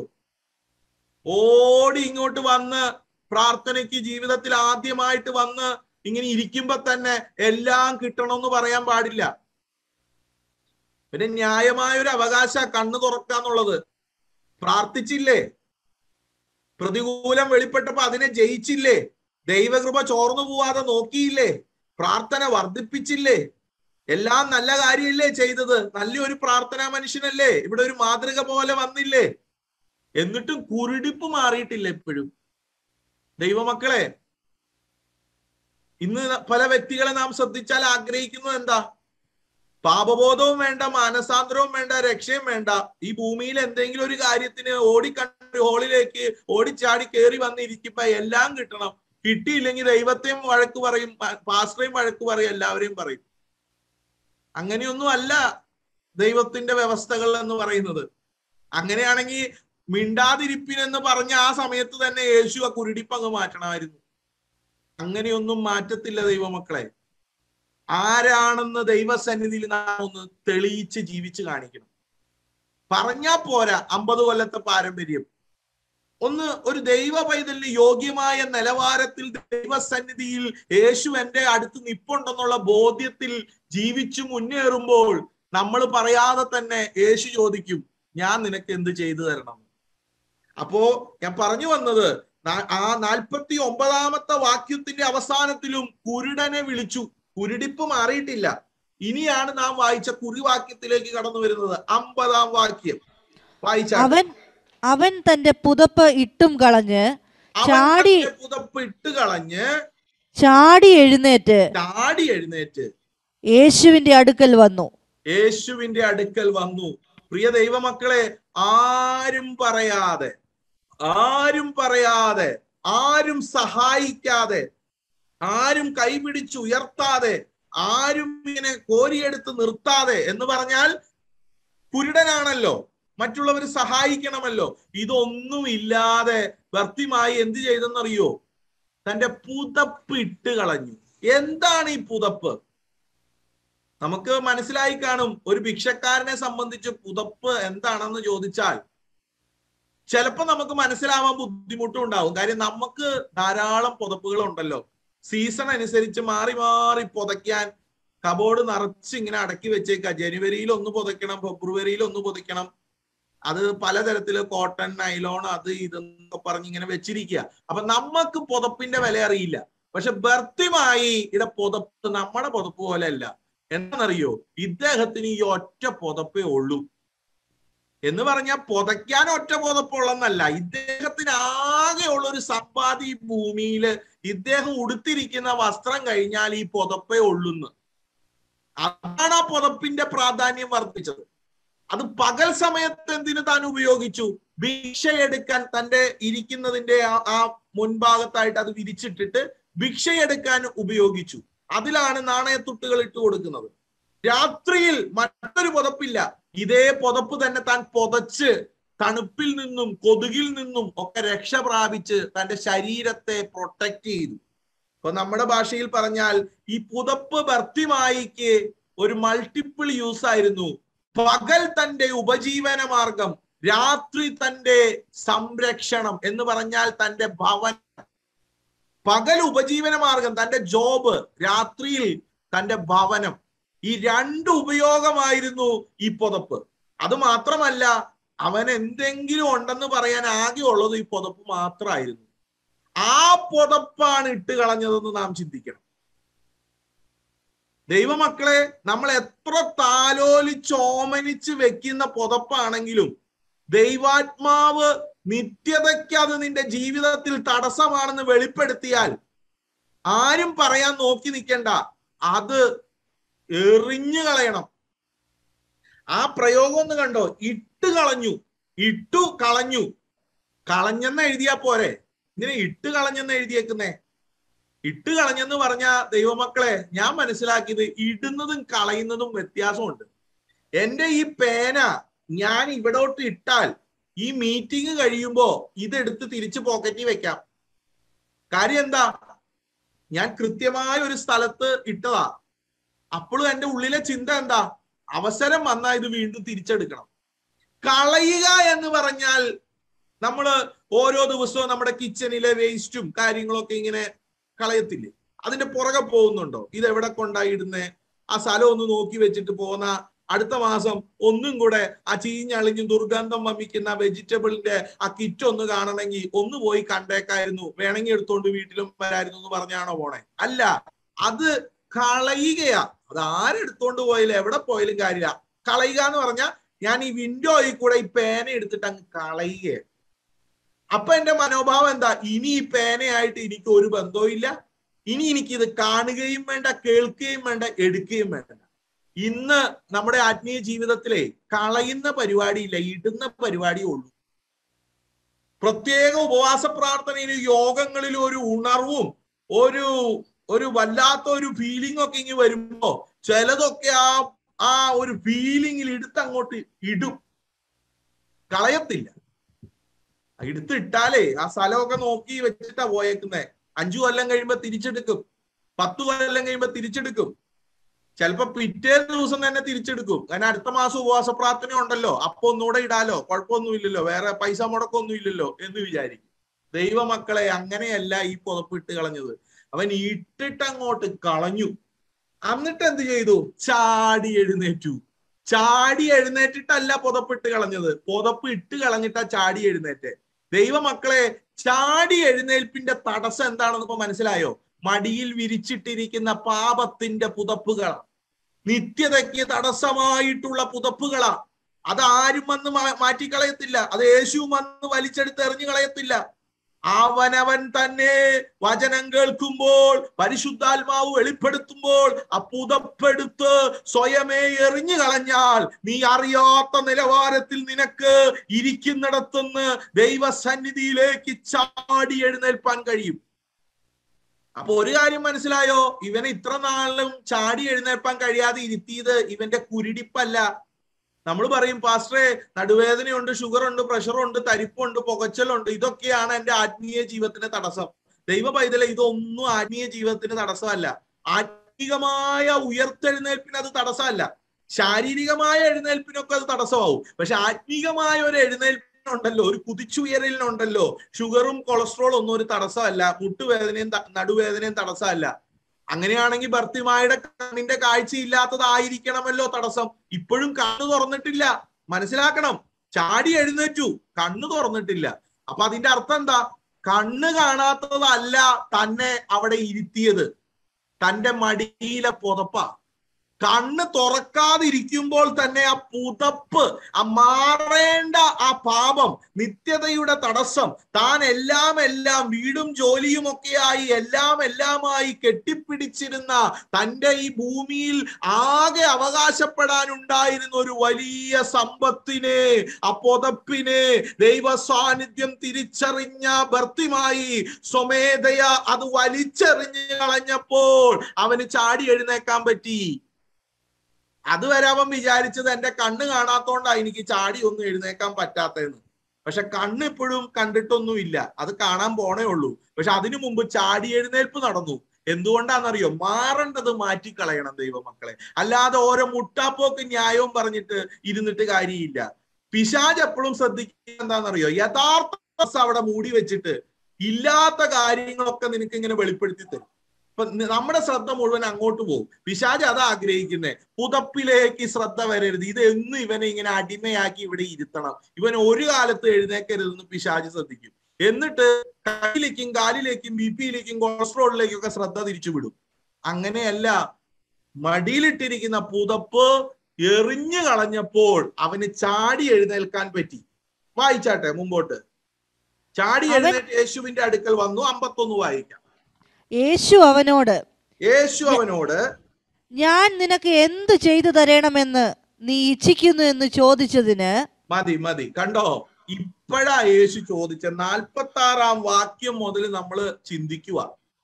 [SPEAKER 1] ഓടി ഇങ്ങോട്ട് വന്ന് പ്രാർത്ഥനയ്ക്ക് ജീവിതത്തിൽ ആദ്യമായിട്ട് വന്ന് ഇങ്ങനെ ഇരിക്കുമ്പോ തന്നെ എല്ലാം കിട്ടണമെന്ന് പറയാൻ പാടില്ല പിന്നെ ന്യായമായ ഒരു അവകാശ കണ്ണു തുറക്കാന്നുള്ളത് പ്രാർത്ഥിച്ചില്ലേ പ്രതികൂലം വെളിപ്പെട്ടപ്പോ അതിനെ ജയിച്ചില്ലേ ദൈവകൃപ ചോർന്നു പോവാതെ നോക്കിയില്ലേ പ്രാർത്ഥന വർദ്ധിപ്പിച്ചില്ലേ എല്ലാം നല്ല കാര്യമല്ലേ ചെയ്തത് നല്ലൊരു പ്രാർത്ഥനാ മനുഷ്യനല്ലേ ഇവിടെ ഒരു മാതൃക പോലെ വന്നില്ലേ എന്നിട്ടും കുരുടിപ്പ് മാറിയിട്ടില്ല എപ്പോഴും ദൈവമക്കളെ ഇന്ന് പല വ്യക്തികളെ നാം ശ്രദ്ധിച്ചാൽ ആഗ്രഹിക്കുന്നത് എന്താ പാപബോധവും വേണ്ട മാനസാന്തരവും വേണ്ട രക്ഷയും വേണ്ട ഈ ഭൂമിയിൽ എന്തെങ്കിലും ഒരു കാര്യത്തിന് ഓടിക്കണ്ട് ഹോളിലേക്ക് ഓടിച്ചാടി കയറി വന്നിരിക്കുമ്പോ എല്ലാം കിട്ടണം കിട്ടിയില്ലെങ്കിൽ ദൈവത്തെയും വഴക്ക് പറയും പാസ്റ്ററേയും വഴക്ക് പറയും എല്ലാവരെയും പറയും അങ്ങനെയൊന്നും അല്ല ദൈവത്തിന്റെ വ്യവസ്ഥകൾ എന്ന് പറയുന്നത് അങ്ങനെയാണെങ്കിൽ മിണ്ടാതിരിപ്പിനെന്ന് പറഞ്ഞ ആ സമയത്ത് തന്നെ യേശു ആ കുരുടിപ്പങ്ങ് മാറ്റണമായിരുന്നു അങ്ങനെയൊന്നും മാറ്റത്തില്ല ദൈവമക്കളെ ആരാണെന്ന് ദൈവസന്നിധിയിൽ നാം ഒന്ന് തെളിയിച്ച് ജീവിച്ച് കാണിക്കണം പറഞ്ഞാ പോരാ അമ്പത് കൊല്ലത്തെ പാരമ്പര്യം ഒന്ന് ഒരു ദൈവ പൈതലിന് യോഗ്യമായ നിലവാരത്തിൽ ദൈവസന്നിധിയിൽ യേശു എന്റെ അടുത്ത് നിപ്പുണ്ടെന്നുള്ള ബോധ്യത്തിൽ ജീവിച്ചു മുന്നേറുമ്പോൾ നമ്മൾ പറയാതെ തന്നെ യേശു ചോദിക്കും ഞാൻ നിനക്ക് എന്ത് ചെയ്തു തരണം അപ്പോ ഞാൻ പറഞ്ഞു വന്നത് ആ നാൽപ്പത്തി ഒമ്പതാമത്തെ വാക്യത്തിന്റെ അവസാനത്തിലും കുരുടനെ വിളിച്ചു കുരുടിപ്പ് മാറിയിട്ടില്ല ഇനിയാണ് നാം വായിച്ച കുറിവാക്യത്തിലേക്ക് കടന്നു വരുന്നത് അമ്പതാം വാക്യം വായിച്ച
[SPEAKER 3] അവൻ അവൻ തന്റെ പുതപ്പ് ഇട്ടും കളഞ്ഞ് ചാടി
[SPEAKER 1] പുതപ്പ് ഇട്ട് കളഞ്ഞ്
[SPEAKER 3] ചാടി എഴുന്നേറ്റ്
[SPEAKER 1] ചാടി എഴുന്നേറ്റ്
[SPEAKER 3] യേശുവിന്റെ അടുക്കൽ വന്നു
[SPEAKER 1] യേശുവിന്റെ അടുക്കൽ വന്നു പ്രിയ ദൈവമക്കളെ ആരും പറയാതെ ആരും പറയാതെ ആരും സഹായിക്കാതെ ആരും കൈപിടിച്ചുയർത്താതെ ആരും ഇങ്ങനെ കോരിയെടുത്ത് നിർത്താതെ എന്ന് പറഞ്ഞാൽ കുരുടനാണല്ലോ മറ്റുള്ളവർ സഹായിക്കണമല്ലോ ഇതൊന്നും ഇല്ലാതെ വ്യക്തിമായി എന്ത് ചെയ്തെന്നറിയോ തന്റെ പുതപ്പ് ഇട്ട് കളഞ്ഞു എന്താണ് ഈ പുതപ്പ് നമുക്ക് മനസ്സിലായി കാണും ഒരു ഭിക്ഷക്കാരനെ സംബന്ധിച്ച് പുതപ്പ് എന്താണെന്ന് ചോദിച്ചാൽ ചിലപ്പോ നമുക്ക് മനസ്സിലാവാൻ ബുദ്ധിമുട്ടും ഉണ്ടാവും കാര്യം നമുക്ക് ധാരാളം പുതപ്പുകൾ ഉണ്ടല്ലോ സീസൺ അനുസരിച്ച് മാറി മാറി പുതയ്ക്കാൻ കബോർഡ് നിറച്ച് ഇങ്ങനെ അടക്കി വെച്ചേക്ക ജനുവരിയിൽ ഒന്ന് പുതയ്ക്കണം ഫെബ്രുവരിയിൽ ഒന്ന് പുതയ്ക്കണം അത് പലതരത്തില് കോട്ടൺ നൈലോൺ അത് ഇതെന്നൊക്കെ പറഞ്ഞ് ഇങ്ങനെ വെച്ചിരിക്കുക അപ്പൊ നമുക്ക് പുതപ്പിന്റെ വില അറിയില്ല പക്ഷെ ബർത്തിമായി ഇവിടെ പുതപ്പ് നമ്മുടെ പുതപ്പ് പോലെ അല്ല എന്താണെന്നറിയോ ഇദ്ദേഹത്തിന് ഈ ഒറ്റ പുതപ്പേ ഉള്ളൂ എന്ന് പറഞ്ഞാൽ പുതയ്ക്കാൻ ഒറ്റ പുതപ്പുള്ളന്നല്ല ഇദ്ദേഹത്തിന് ആകെ ഉള്ള ഒരു സമ്പാദി ഈ ഭൂമിയില് ഇദ്ദേഹം ഉടുത്തിരിക്കുന്ന വസ്ത്രം കഴിഞ്ഞാൽ ഈ പുതപ്പേ ഉള്ളുന്ന് അതാണ് ആ പുതപ്പിന്റെ പ്രാധാന്യം വർദ്ധിച്ചത് അത് പകൽ സമയത്ത് എന്തിനു താൻ ഉപയോഗിച്ചു ഭിക്ഷയെടുക്കാൻ തന്റെ ഇരിക്കുന്നതിന്റെ ആ മുൻഭാഗത്തായിട്ട് അത് വിരിച്ചിട്ടിട്ട് ഭിക്ഷയെടുക്കാൻ ഉപയോഗിച്ചു അതിലാണ് നാണയത്തുട്ടുകൾ ഇട്ട് കൊടുക്കുന്നത് രാത്രിയിൽ മറ്റൊരു പുതപ്പില്ല ഇതേ പുതപ്പ് തന്നെ താൻ പുതച്ച് തണുപ്പിൽ നിന്നും കൊതുകിൽ നിന്നും ഒക്കെ രക്ഷ പ്രാപിച്ച് തന്റെ ശരീരത്തെ പ്രൊട്ടക്ട് ചെയ്തു ഇപ്പൊ നമ്മുടെ ഭാഷയിൽ പറഞ്ഞാൽ ഈ പുതപ്പ് ഭർത്തിമായിക്ക് ഒരു മൾട്ടിപ്പിൾ യൂസ് ആയിരുന്നു പകൽ തന്റെ ഉപജീവന മാർഗം രാത്രി തന്റെ സംരക്ഷണം എന്ന് പറഞ്ഞാൽ തന്റെ ഭവൻ പകൽ ഉപജീവന മാർഗം തന്റെ ജോബ് രാത്രിയിൽ തന്റെ ഭവനം ഈ രണ്ട് ഉപയോഗമായിരുന്നു ഈ പുതപ്പ് അത് മാത്രമല്ല അവൻ എന്തെങ്കിലും ഉണ്ടെന്ന് പറയാൻ ആകെ ഉള്ളത് ഈ പുതപ്പ് മാത്രമായിരുന്നു ആ പുതപ്പാണ് ഇട്ട് കളഞ്ഞതെന്ന് നാം ചിന്തിക്കണം ദൈവമക്കളെ നമ്മൾ എത്ര താലോലിച്ചോമനിച്ച് വെക്കുന്ന പുതപ്പാണെങ്കിലും ദൈവാത്മാവ് നിത്യതയ്ക്ക് അത് നിന്റെ ജീവിതത്തിൽ തടസ്സമാണെന്ന് വെളിപ്പെടുത്തിയാൽ ആരും പറയാൻ നോക്കി നിൽക്കണ്ട അത് എറിഞ്ഞു കളയണം ആ പ്രയോഗം ഒന്ന് കണ്ടോ ഇട്ട് കളഞ്ഞു ഇട്ടു കളഞ്ഞു കളഞ്ഞെന്ന് എഴുതിയാ പോരെ ഇങ്ങനെ ഇട്ട് കളഞ്ഞെന്ന് എഴുതിയേക്കുന്നേ ഇട്ട് കളഞ്ഞെന്ന് പറഞ്ഞ ദൈവമക്കളെ ഞാൻ മനസ്സിലാക്കിയത് ഇടുന്നതും കളയുന്നതും വ്യത്യാസമുണ്ട് എന്റെ ഈ പേന ഞാൻ ഇവിടോട്ട് ഇട്ടാൽ ഈ മീറ്റിംഗ് കഴിയുമ്പോ ഇതെടുത്ത് തിരിച്ച് പോക്കറ്റിൽ വെക്കാം കാര്യം എന്താ ഞാൻ കൃത്യമായ ഒരു സ്ഥലത്ത് ഇട്ടതാ അപ്പോഴും എന്റെ ഉള്ളിലെ ചിന്ത എന്താ അവസരം വന്നാൽ ഇത് വീണ്ടും തിരിച്ചെടുക്കണം കളയുക എന്ന് പറഞ്ഞാൽ നമ്മള് ഓരോ ദിവസവും നമ്മുടെ കിച്ചണിലെ വേസ്റ്റും കാര്യങ്ങളൊക്കെ ഇങ്ങനെ കളയത്തില്ലേ അതിന്റെ പുറകെ പോകുന്നുണ്ടോ ഇത് എവിടെ കൊണ്ടായി ഇടുന്നേ ആ സ്ഥലം ഒന്ന് നോക്കി വെച്ചിട്ട് പോന്ന അടുത്ത മാസം ഒന്നും കൂടെ ആ ചീഞ്ഞളിഞ്ഞും ദുർഗന്ധം വമിക്കുന്ന വെജിറ്റബിളിന്റെ ആ കിറ്റ് ഒന്ന് കാണണമെങ്കിൽ ഒന്ന് പോയി കണ്ടേക്കായിരുന്നു വേണമെങ്കിൽ എടുത്തോണ്ട് വീട്ടിലും വരായിരുന്നു എന്ന് പറഞ്ഞാണോ പോണേ അല്ല അത് കളയുകയാ അത് ആരെടുത്തോണ്ട് പോയാലും എവിടെ പോയാലും കാര്യമില്ല കളയുക എന്ന് പറഞ്ഞാൽ ഞാൻ ഈ വിൻഡോയിൽ കൂടെ ഈ പേന എടുത്തിട്ട് അങ്ങ് കളയുകയാണ് അപ്പൊ എന്റെ മനോഭാവം എന്താ ഇനി ഈ പേനയായിട്ട് എനിക്ക് ഒരു ബന്ധവും ഇല്ല ഇനി എനിക്ക് ഇത് കാണുകയും വേണ്ട കേൾക്കുകയും വേണ്ട എടുക്കുകയും വേണ്ട ഇന്ന് നമ്മുടെ ആത്മീയ ജീവിതത്തിലെ കളയുന്ന പരിപാടിയില്ല ഇടുന്ന പരിപാടിയേ ഉള്ളൂ പ്രത്യേക ഉപവാസ പ്രാർത്ഥനയിലും യോഗങ്ങളിലും ഒരു ഉണർവും ഒരു ഒരു വല്ലാത്ത ഒരു ഫീലിംഗ് ഒക്കെ ഇങ്ങനെ വരുമ്പോ ചിലതൊക്കെ ആ ആ ഒരു ഫീലിംഗിൽ എടുത്ത് അങ്ങോട്ട് ഇടും കളയത്തില്ല എടുത്തിട്ടാലേ ആ സ്ഥലമൊക്കെ നോക്കി വെച്ചിട്ടാ പോയേക്കുന്നേ അഞ്ചു കൊല്ലം കഴിയുമ്പോ തിരിച്ചെടുക്കും പത്തു കൊല്ലം കഴിയുമ്പോ തിരിച്ചെടുക്കും ചിലപ്പോ പിറ്റേ ദിവസം തന്നെ തിരിച്ചെടുക്കും കാരണം അടുത്ത മാസം ഉപവാസ പ്രാർത്ഥന ഉണ്ടല്ലോ അപ്പൊ ഒന്നുകൂടെ ഇടാലോ കുഴപ്പമൊന്നുമില്ലല്ലോ വേറെ പൈസ മുടക്കൊന്നും ഇല്ലല്ലോ എന്ന് വിചാരിക്കും ദൈവമക്കളെ അങ്ങനെയല്ല ഈ പുതപ്പിട്ട് കളഞ്ഞത് അവൻ ഇട്ടിട്ട് അങ്ങോട്ട് കളഞ്ഞു എന്നിട്ട് എന്ത് ചെയ്തു ചാടി എഴുന്നേറ്റു ചാടി എഴുന്നേറ്റിട്ടല്ല പുതപ്പിട്ട് കളഞ്ഞത് പുതപ്പ് ഇട്ട് കളഞ്ഞിട്ടാ ചാടി എഴുന്നേറ്റ് ദൈവമക്കളെ ചാടി എഴുന്നേൽപ്പിന്റെ തടസ്സം എന്താണെന്ന് ഇപ്പൊ മനസ്സിലായോ മടിയിൽ വിരിച്ചിട്ടിരിക്കുന്ന പാപത്തിന്റെ പുതപ്പുകൾ നിത്യതയ്ക്ക് തടസ്സമായിട്ടുള്ള പുതപ്പുകളാ അത് ആരും വന്ന് മാറ്റിക്കളയത്തില്ല അത് യേശു വന്ന് വലിച്ചെടുത്ത് എറിഞ്ഞു കളയത്തില്ല അവനവൻ തന്നെ വചനം കേൾക്കുമ്പോൾ പരിശുദ്ധാത്മാവ് വെളിപ്പെടുത്തുമ്പോൾ ആ പുതപ്പെടുത്ത് സ്വയമേ എറിഞ്ഞു കളഞ്ഞാൽ നീ അറിയാത്ത നിലവാരത്തിൽ നിനക്ക് ഇരിക്കുന്നിടത്തുനിന്ന് ദൈവസന്നിധിയിലേക്ക് ചാടി എഴുന്നേൽപ്പാൻ കഴിയും അപ്പൊ ഒരു കാര്യം മനസ്സിലായോ ഇവനെ ഇത്ര നാളിലും ചാടി എഴുന്നേൽപ്പാൻ കഴിയാതെ ഇരുത്തിയത് ഇവന്റെ കുരുടിപ്പല്ല നമ്മൾ പറയും പാസ്റ്ററെ നടുവേദനയുണ്ട് ഷുഗർ ഉണ്ട് പ്രഷറുണ്ട് തരിപ്പുണ്ട് പുകച്ചലുണ്ട് ഇതൊക്കെയാണ് എന്റെ ആത്മീയ ജീവിതത്തിന് തടസ്സം ദൈവ പൈതലെ ഇതൊന്നും ആത്മീയ ജീവിതത്തിന് തടസ്സമല്ല ആത്മീകമായ ഉയർത്തെഴുന്നേൽപ്പിന് അത് തടസ്സമല്ല ശാരീരികമായ എഴുന്നേൽപ്പിനൊക്കെ അത് തടസ്സമാവും പക്ഷെ ആത്മീകമായ ഒരു എഴുന്നേൽപ്പിനുണ്ടല്ലോ ഒരു കുതിച്ചുയരലിനുണ്ടല്ലോ ഷുഗറും കൊളസ്ട്രോളും ഒന്നും ഒരു തടസ്സമല്ല മുട്ടുവേദനയും നടുവേദനയും തടസ്സമല്ല അങ്ങനെയാണെങ്കിൽ ഭർത്തിമായുടെ കണ്ണിന്റെ കാഴ്ച ഇല്ലാത്തതായിരിക്കണമല്ലോ തടസ്സം ഇപ്പോഴും കണ്ണു തുറന്നിട്ടില്ല മനസ്സിലാക്കണം ചാടി എഴുന്നേറ്റു കണ്ണു തുറന്നിട്ടില്ല അപ്പൊ അതിന്റെ അർത്ഥം എന്താ കണ്ണ് കാണാത്തതല്ല തന്നെ അവിടെ ഇരുത്തിയത് തന്റെ മടിയിലെ പുതപ്പ കണ്ണ് തുറക്കാതിരിക്കുമ്പോൾ തന്നെ ആ പുതപ്പ് ആ മാറേണ്ട ആ പാപം നിത്യതയുടെ തടസ്സം താൻ എല്ലാം എല്ലാം വീടും ജോലിയും ഒക്കെയായി എല്ലാം എല്ലാമായി കെട്ടിപ്പിടിച്ചിരുന്ന തന്റെ ഈ ഭൂമിയിൽ ആകെ അവകാശപ്പെടാനുണ്ടായിരുന്ന ഒരു വലിയ സമ്പത്തിനെ ആ പുതപ്പിനെ ദൈവ സാന്നിധ്യം തിരിച്ചറിഞ്ഞ ഭർത്തിമായി സ്വമേധയ അത് വലിച്ചെറിഞ്ഞ് കളഞ്ഞപ്പോൾ അവന് ചാടി എഴുന്നേക്കാൻ പറ്റി അതുവരെ അവൻ വിചാരിച്ചത് എന്റെ കണ്ണ് കാണാത്തോണ്ടാ എനിക്ക് ചാടി ഒന്നും എഴുന്നേക്കാൻ പറ്റാത്തതെന്ന് പക്ഷെ കണ്ണ് ഇപ്പോഴും കണ്ടിട്ടൊന്നുമില്ല അത് കാണാൻ പോണേ ഉള്ളൂ പക്ഷെ അതിനു മുമ്പ് ചാടി എഴുന്നേൽപ്പ് നടന്നു എന്തുകൊണ്ടാണെന്നറിയോ മാറേണ്ടത് മാറ്റിക്കളയണം ദൈവമക്കളെ അല്ലാതെ ഓരോ മുട്ടാപ്പോക്ക് ന്യായവും പറഞ്ഞിട്ട് ഇരുന്നിട്ട് കാര്യമില്ല പിശാജ് എപ്പോഴും ശ്രദ്ധിക്കുക എന്താണെന്നറിയോ യഥാർത്ഥ അവസ്ഥ അവിടെ മൂടി വെച്ചിട്ട് ഇല്ലാത്ത കാര്യങ്ങളൊക്കെ നിനക്ക് ഇങ്ങനെ വെളിപ്പെടുത്തി തരും ഇപ്പൊ ന- നമ്മുടെ ശ്രദ്ധ മുഴുവൻ അങ്ങോട്ട് പോകും പിശാജ് അതാ ആഗ്രഹിക്കുന്നേ പുതപ്പിലേക്ക് ശ്രദ്ധ വരരുത് ഇത് എന്നും ഇവനെ ഇങ്ങനെ അടിമയാക്കി ഇവിടെ ഇരുത്തണം ഇവൻ ഒരു കാലത്ത് എഴുന്നേക്കരുതെന്ന് പിശാജ് ശ്രദ്ധിക്കും എന്നിട്ട് കയ്യിലേക്കും കാലിലേക്കും ബി പിയിലേക്കും കൊളസ്ട്രോളിലേക്കും ഒക്കെ ശ്രദ്ധ തിരിച്ചുവിടും അങ്ങനെയല്ല മടിയിലിട്ടിരിക്കുന്ന പുതപ്പ് എറിഞ്ഞു കളഞ്ഞപ്പോൾ അവന് ചാടി എഴുന്നേൽക്കാൻ പറ്റി വായിച്ചാട്ടെ മുമ്പോട്ട് ചാടി
[SPEAKER 3] അവൻ-
[SPEAKER 1] എഴുന്നേറ്റ് യേശുവിന്റെ അടുക്കൽ വന്നു അമ്പത്തൊന്ന് വായിക്കാം
[SPEAKER 3] യേശു അവനോട്
[SPEAKER 1] യേശു അവനോട്
[SPEAKER 3] ഞാൻ നിനക്ക് എന്ത് ചെയ്തു തരണമെന്ന് നീ ഇച്ഛിക്കുന്നു എന്ന് ചോദിച്ചതിന്
[SPEAKER 1] മതി മതി കണ്ടോ ഇപ്പോഴാ യേശു ചോദിച്ച നാൽപ്പത്തി ആറാം വാക്യം മുതൽ നമ്മൾ ചിന്തിക്കുക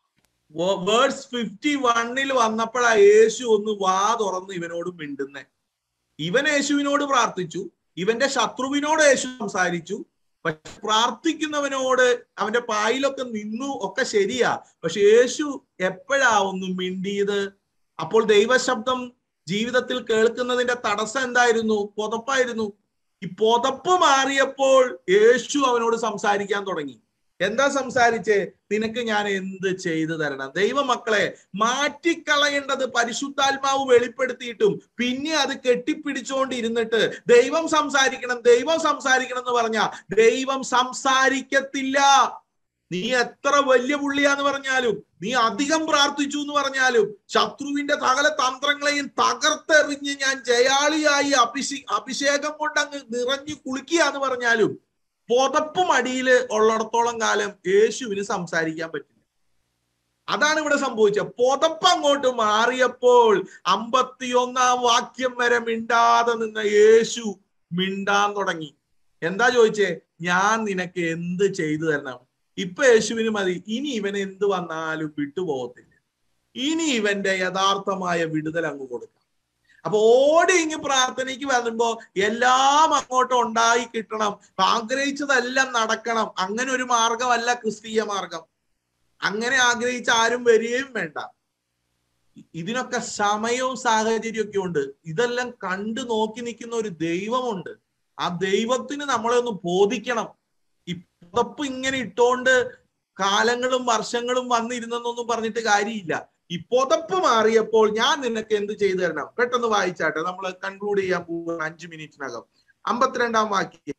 [SPEAKER 1] വേർഡ്സ് ഫിഫ്റ്റി വണ്ണിൽ വന്നപ്പോഴാ യേശു ഒന്ന് വാ തുറന്ന് ഇവനോട് മിണ്ടുന്നേ ഇവൻ യേശുവിനോട് പ്രാർത്ഥിച്ചു ഇവന്റെ ശത്രുവിനോട് യേശു സംസാരിച്ചു പക്ഷെ പ്രാർത്ഥിക്കുന്നവനോട് അവന്റെ പായിലൊക്കെ നിന്നു ഒക്കെ ശരിയാ പക്ഷെ യേശു എപ്പോഴാ ഒന്ന് മിണ്ടിയത് അപ്പോൾ ദൈവശബ്ദം ജീവിതത്തിൽ കേൾക്കുന്നതിന്റെ തടസ്സം എന്തായിരുന്നു പുതപ്പായിരുന്നു ഈ പുതപ്പ് മാറിയപ്പോൾ യേശു അവനോട് സംസാരിക്കാൻ തുടങ്ങി എന്താ സംസാരിച്ചേ നിനക്ക് ഞാൻ എന്ത് ചെയ്തു തരണം ദൈവമക്കളെ മാറ്റിക്കളയേണ്ടത് പരിശുദ്ധാത്മാവ് വെളിപ്പെടുത്തിയിട്ടും പിന്നെ അത് കെട്ടിപ്പിടിച്ചുകൊണ്ടിരുന്നിട്ട് ദൈവം സംസാരിക്കണം ദൈവം സംസാരിക്കണം എന്ന് പറഞ്ഞ ദൈവം സംസാരിക്കത്തില്ല നീ എത്ര വലിയ പുള്ളിയാന്ന് പറഞ്ഞാലും നീ അധികം പ്രാർത്ഥിച്ചു എന്ന് പറഞ്ഞാലും ശത്രുവിന്റെ സകല തന്ത്രങ്ങളെയും തകർത്തെറിഞ്ഞ് ഞാൻ ജയാളിയായി അഭിഷേ അഭിഷേകം കൊണ്ട് അങ്ങ് നിറഞ്ഞു കുളിക്കുക എന്ന് പറഞ്ഞാലും പുതപ്പ് മടിയിൽ ഉള്ളിടത്തോളം കാലം യേശുവിന് സംസാരിക്കാൻ പറ്റില്ല അതാണ് ഇവിടെ സംഭവിച്ചത് പുതപ്പ് അങ്ങോട്ട് മാറിയപ്പോൾ അമ്പത്തിയൊന്നാം വാക്യം വരെ മിണ്ടാതെ നിന്ന യേശു മിണ്ടാൻ തുടങ്ങി എന്താ ചോദിച്ചേ ഞാൻ നിനക്ക് എന്ത് ചെയ്തു തരണം ഇപ്പൊ യേശുവിന് മതി ഇനി ഇവൻ എന്ത് വന്നാലും വിട്ടുപോകത്തില്ല ഇനി ഇവന്റെ യഥാർത്ഥമായ വിടുതൽ അങ്ങ് കൊടുക്കാം അപ്പൊ ഓടി ഇങ്ങ് പ്രാർത്ഥനയ്ക്ക് വരുമ്പോ എല്ലാം അങ്ങോട്ട് ഉണ്ടായി കിട്ടണം ആഗ്രഹിച്ചതെല്ലാം നടക്കണം അങ്ങനെ ഒരു മാർഗമല്ല ക്രിസ്തീയ മാർഗം അങ്ങനെ ആഗ്രഹിച്ച ആരും വരികയും വേണ്ട ഇതിനൊക്കെ സമയവും സാഹചര്യവും ഒക്കെ ഉണ്ട് ഇതെല്ലാം കണ്ടു നോക്കി നിൽക്കുന്ന ഒരു ദൈവമുണ്ട് ആ ദൈവത്തിന് നമ്മളെ ഒന്ന് ബോധിക്കണം ഈ പുതപ്പ് ഇങ്ങനെ ഇട്ടോണ്ട് കാലങ്ങളും വർഷങ്ങളും വന്നിരുന്നെന്നൊന്നും പറഞ്ഞിട്ട് കാര്യമില്ല ഈ പുതപ്പ് മാറിയപ്പോൾ ഞാൻ നിനക്ക് എന്ത് ചെയ്തു തരണം പെട്ടെന്ന് വായിച്ചാട്ടെ നമ്മൾ കൺക്ലൂഡ് ചെയ്യാൻ പോകുന്ന അഞ്ചു മിനിറ്റിനകം അമ്പത്തിരണ്ടാം വാക്യം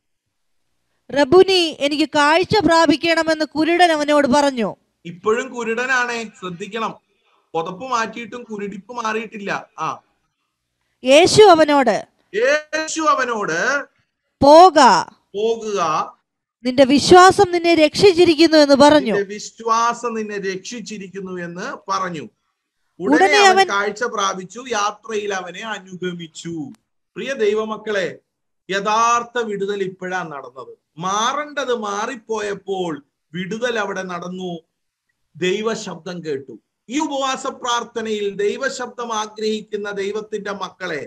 [SPEAKER 3] റബുനി എനിക്ക് കാഴ്ച പ്രാപിക്കണമെന്ന് കുരുടൻ അവനോട് പറഞ്ഞു
[SPEAKER 1] ഇപ്പോഴും കുരുടനാണേ ശ്രദ്ധിക്കണം പുതപ്പ് മാറ്റിയിട്ടും കുരുടിപ്പ് മാറിയിട്ടില്ല ആ
[SPEAKER 3] യേശു അവനോട്
[SPEAKER 1] യേശു അവനോട്
[SPEAKER 3] പോക
[SPEAKER 1] പോകുക
[SPEAKER 3] നിന്റെ വിശ്വാസം നിന്നെ രക്ഷിച്ചിരിക്കുന്നു എന്ന് പറഞ്ഞു
[SPEAKER 1] നിന്റെ വിശ്വാസം നിന്നെ രക്ഷിച്ചിരിക്കുന്നു എന്ന് പറഞ്ഞു
[SPEAKER 3] ഉടനെ
[SPEAKER 1] ഉടനെ അവൻ
[SPEAKER 3] അവൻ-
[SPEAKER 1] കാഴ്ച പ്രാപിച്ചു യാത്രയിൽ അവനെ അനുഗമിച്ചു പ്രിയ ദൈവമക്കളെ യഥാർത്ഥ വിടുതൽ ഇപ്പോഴാ നടന്നത് മാറേണ്ടത് മാറിപ്പോയപ്പോൾ വിടുതൽ അവിടെ നടന്നു ദൈവശബ്ദം കേട്ടു ഈ ഉപവാസ പ്രാർത്ഥനയിൽ ദൈവശബ്ദം ആഗ്രഹിക്കുന്ന ദൈവത്തിന്റെ മക്കളെ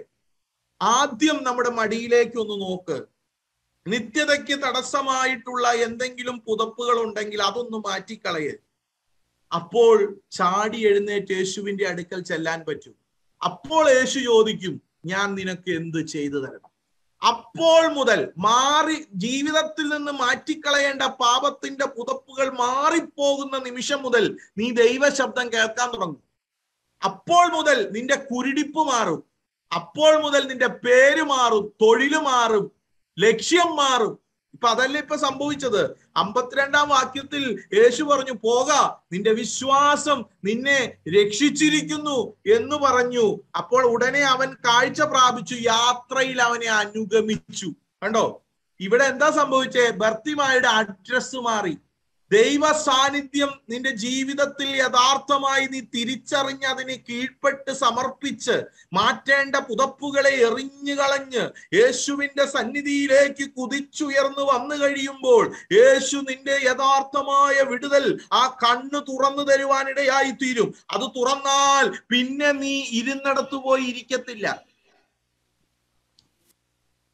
[SPEAKER 1] ആദ്യം നമ്മുടെ മടിയിലേക്ക് ഒന്ന് നോക്ക് നിത്യതയ്ക്ക് തടസ്സമായിട്ടുള്ള എന്തെങ്കിലും പുതപ്പുകൾ ഉണ്ടെങ്കിൽ അതൊന്ന് മാറ്റിക്കളയേ അപ്പോൾ ചാടി എഴുന്നേറ്റ് യേശുവിന്റെ അടുക്കൽ ചെല്ലാൻ പറ്റും അപ്പോൾ യേശു ചോദിക്കും ഞാൻ നിനക്ക് എന്ത് ചെയ്തു തരണം അപ്പോൾ മുതൽ മാറി ജീവിതത്തിൽ നിന്ന് മാറ്റിക്കളയേണ്ട പാപത്തിന്റെ പുതപ്പുകൾ മാറിപ്പോകുന്ന നിമിഷം മുതൽ നീ ദൈവശബ്ദം കേൾക്കാൻ തുടങ്ങും അപ്പോൾ മുതൽ നിന്റെ കുരുടിപ്പ് മാറും അപ്പോൾ മുതൽ നിന്റെ പേര് മാറും തൊഴില് മാറും ലക്ഷ്യം മാറും ഇപ്പൊ അതല്ലേ ഇപ്പൊ സംഭവിച്ചത് അമ്പത്തിരണ്ടാം വാക്യത്തിൽ യേശു പറഞ്ഞു പോക നിന്റെ വിശ്വാസം നിന്നെ രക്ഷിച്ചിരിക്കുന്നു എന്ന് പറഞ്ഞു അപ്പോൾ ഉടനെ അവൻ കാഴ്ച പ്രാപിച്ചു യാത്രയിൽ അവനെ അനുഗമിച്ചു കണ്ടോ ഇവിടെ എന്താ സംഭവിച്ചേ ബർത്തിമായുടെ അഡ്രസ് മാറി ദൈവ സാന്നിധ്യം നിന്റെ ജീവിതത്തിൽ യഥാർത്ഥമായി നീ തിരിച്ചറിഞ്ഞ് അതിനെ കീഴ്പ്പെട്ട് സമർപ്പിച്ച് മാറ്റേണ്ട പുതപ്പുകളെ എറിഞ്ഞു കളഞ്ഞ് യേശുവിന്റെ സന്നിധിയിലേക്ക് കുതിച്ചുയർന്നു വന്നു കഴിയുമ്പോൾ യേശു നിന്റെ യഥാർത്ഥമായ വിടുതൽ ആ കണ്ണ് തുറന്നു തരുവാനിടയായി തീരും അത് തുറന്നാൽ പിന്നെ നീ ഇരുന്നിടത്ത് പോയി ഇരിക്കത്തില്ല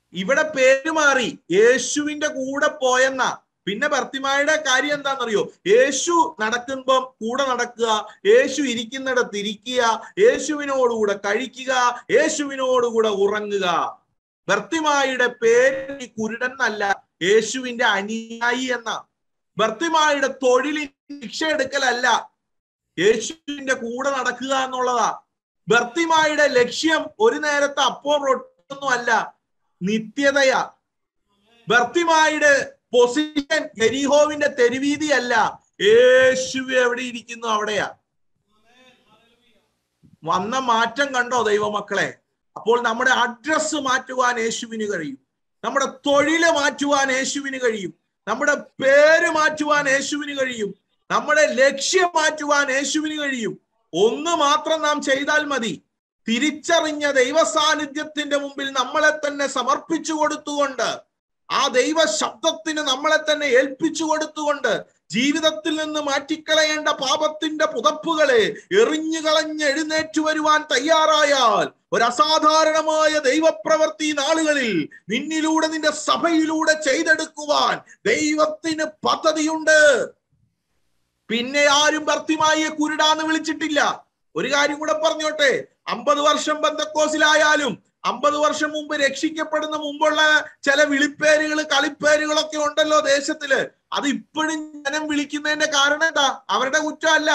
[SPEAKER 1] ഇവിടെ പേര് മാറി യേശുവിന്റെ കൂടെ പോയെന്ന പിന്നെ ഭർത്തിമായുടെ കാര്യം എന്താണെന്നറിയോ യേശു നടക്കുമ്പം കൂടെ നടക്കുക യേശു ഇരിക്കുന്നിടത്ത് ഇരിക്കുക യേശുവിനോടുകൂടെ കഴിക്കുക യേശുവിനോടുകൂടെ ഉറങ്ങുക ഭർത്തിമായുടെ പേര് ഈ കുരുടൻ എന്നല്ല യേശുവിന്റെ അനുയായി എന്ന ഭർത്തിമായുടെ തൊഴിലിൽ ശിക്ഷ എടുക്കലല്ല യേശുവിന്റെ കൂടെ നടക്കുക എന്നുള്ളതാ ഭർത്തിമായുടെ ലക്ഷ്യം ഒരു നേരത്തെ അപ്പോൾ റൊട്ടൊന്നും അല്ല നിത്യതയാ ഭർത്തിമായുടെ പൊസിഷൻ എരിഹോവിന്റെ തെരുവീതിയല്ല യേശു എവിടെ ഇരിക്കുന്നു അവിടെയാ വന്ന മാറ്റം കണ്ടോ ദൈവമക്കളെ അപ്പോൾ നമ്മുടെ അഡ്രസ്സ് മാറ്റുവാൻ യേശുവിന് കഴിയും നമ്മുടെ തൊഴില് മാറ്റുവാൻ യേശുവിന് കഴിയും നമ്മുടെ പേര് മാറ്റുവാൻ യേശുവിന് കഴിയും നമ്മുടെ ലക്ഷ്യം മാറ്റുവാൻ യേശുവിന് കഴിയും ഒന്ന് മാത്രം നാം ചെയ്താൽ മതി തിരിച്ചറിഞ്ഞ ദൈവ സാന്നിധ്യത്തിന്റെ മുമ്പിൽ നമ്മളെ തന്നെ സമർപ്പിച്ചു കൊടുത്തുകൊണ്ട് ആ ദൈവ ശബ്ദത്തിന് നമ്മളെ തന്നെ ഏൽപ്പിച്ചു കൊടുത്തുകൊണ്ട് ജീവിതത്തിൽ നിന്ന് മാറ്റിക്കളയേണ്ട പാപത്തിന്റെ പുതപ്പുകളെ എറിഞ്ഞു കളഞ്ഞ് എഴുന്നേറ്റു വരുവാൻ തയ്യാറായാൽ ഒരു അസാധാരണമായ ദൈവപ്രവൃത്തി ഈ നാളുകളിൽ നിന്നിലൂടെ നിന്റെ സഭയിലൂടെ ചെയ്തെടുക്കുവാൻ ദൈവത്തിന് പദ്ധതിയുണ്ട് പിന്നെ ആരും ഭർത്തിമായെ കുരുടാന്ന് വിളിച്ചിട്ടില്ല ഒരു കാര്യം കൂടെ പറഞ്ഞോട്ടെ അമ്പത് വർഷം ബന്ധക്കോസിലായാലും അമ്പത് വർഷം മുമ്പ് രക്ഷിക്കപ്പെടുന്ന മുമ്പുള്ള ചില വിളിപ്പേരുകൾ കളിപ്പേരുകളൊക്കെ ഉണ്ടല്ലോ ദേശത്തില് അത് ഇപ്പോഴും ജനം വിളിക്കുന്നതിന്റെ കാരണം എന്താ അവരുടെ കുറ്റമല്ല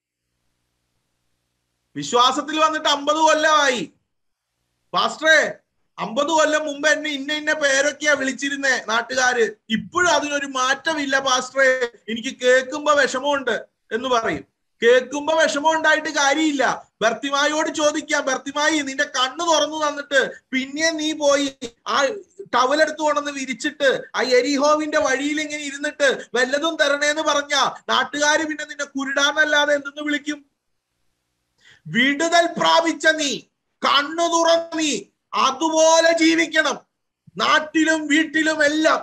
[SPEAKER 1] വിശ്വാസത്തിൽ വന്നിട്ട് അമ്പത് കൊല്ലമായി പാസ്റ്ററേ അമ്പത് കൊല്ലം മുമ്പ് എന്നെ ഇന്ന ഇന്ന പേരൊക്കെയാ വിളിച്ചിരുന്നേ നാട്ടുകാര് ഇപ്പോഴും അതിനൊരു മാറ്റമില്ല പാസ്റ്ററേ എനിക്ക് കേൾക്കുമ്പോ വിഷമമുണ്ട് എന്ന് പറയും കേൾക്കുമ്പോ വിഷമം ഉണ്ടായിട്ട് കാര്യമില്ല ഭർത്തിമായോട് ചോദിക്കാം ഭർത്തിമായി നിന്റെ കണ്ണ് തുറന്നു തന്നിട്ട് പിന്നെ നീ പോയി ആ ടവലെടുത്ത് കൊണ്ടുവന്ന് വിരിച്ചിട്ട് ആ എരിഹോവിന്റെ വഴിയിൽ ഇങ്ങനെ ഇരുന്നിട്ട് വല്ലതും തരണേന്ന് പറഞ്ഞ നാട്ടുകാര് പിന്നെ നിന്നെ കുരുടാന്നല്ലാതെ എന്തെന്ന് വിളിക്കും വിടുതൽ പ്രാപിച്ച നീ കണ്ണു തുറന്ന നീ അതുപോലെ ജീവിക്കണം നാട്ടിലും വീട്ടിലും എല്ലാം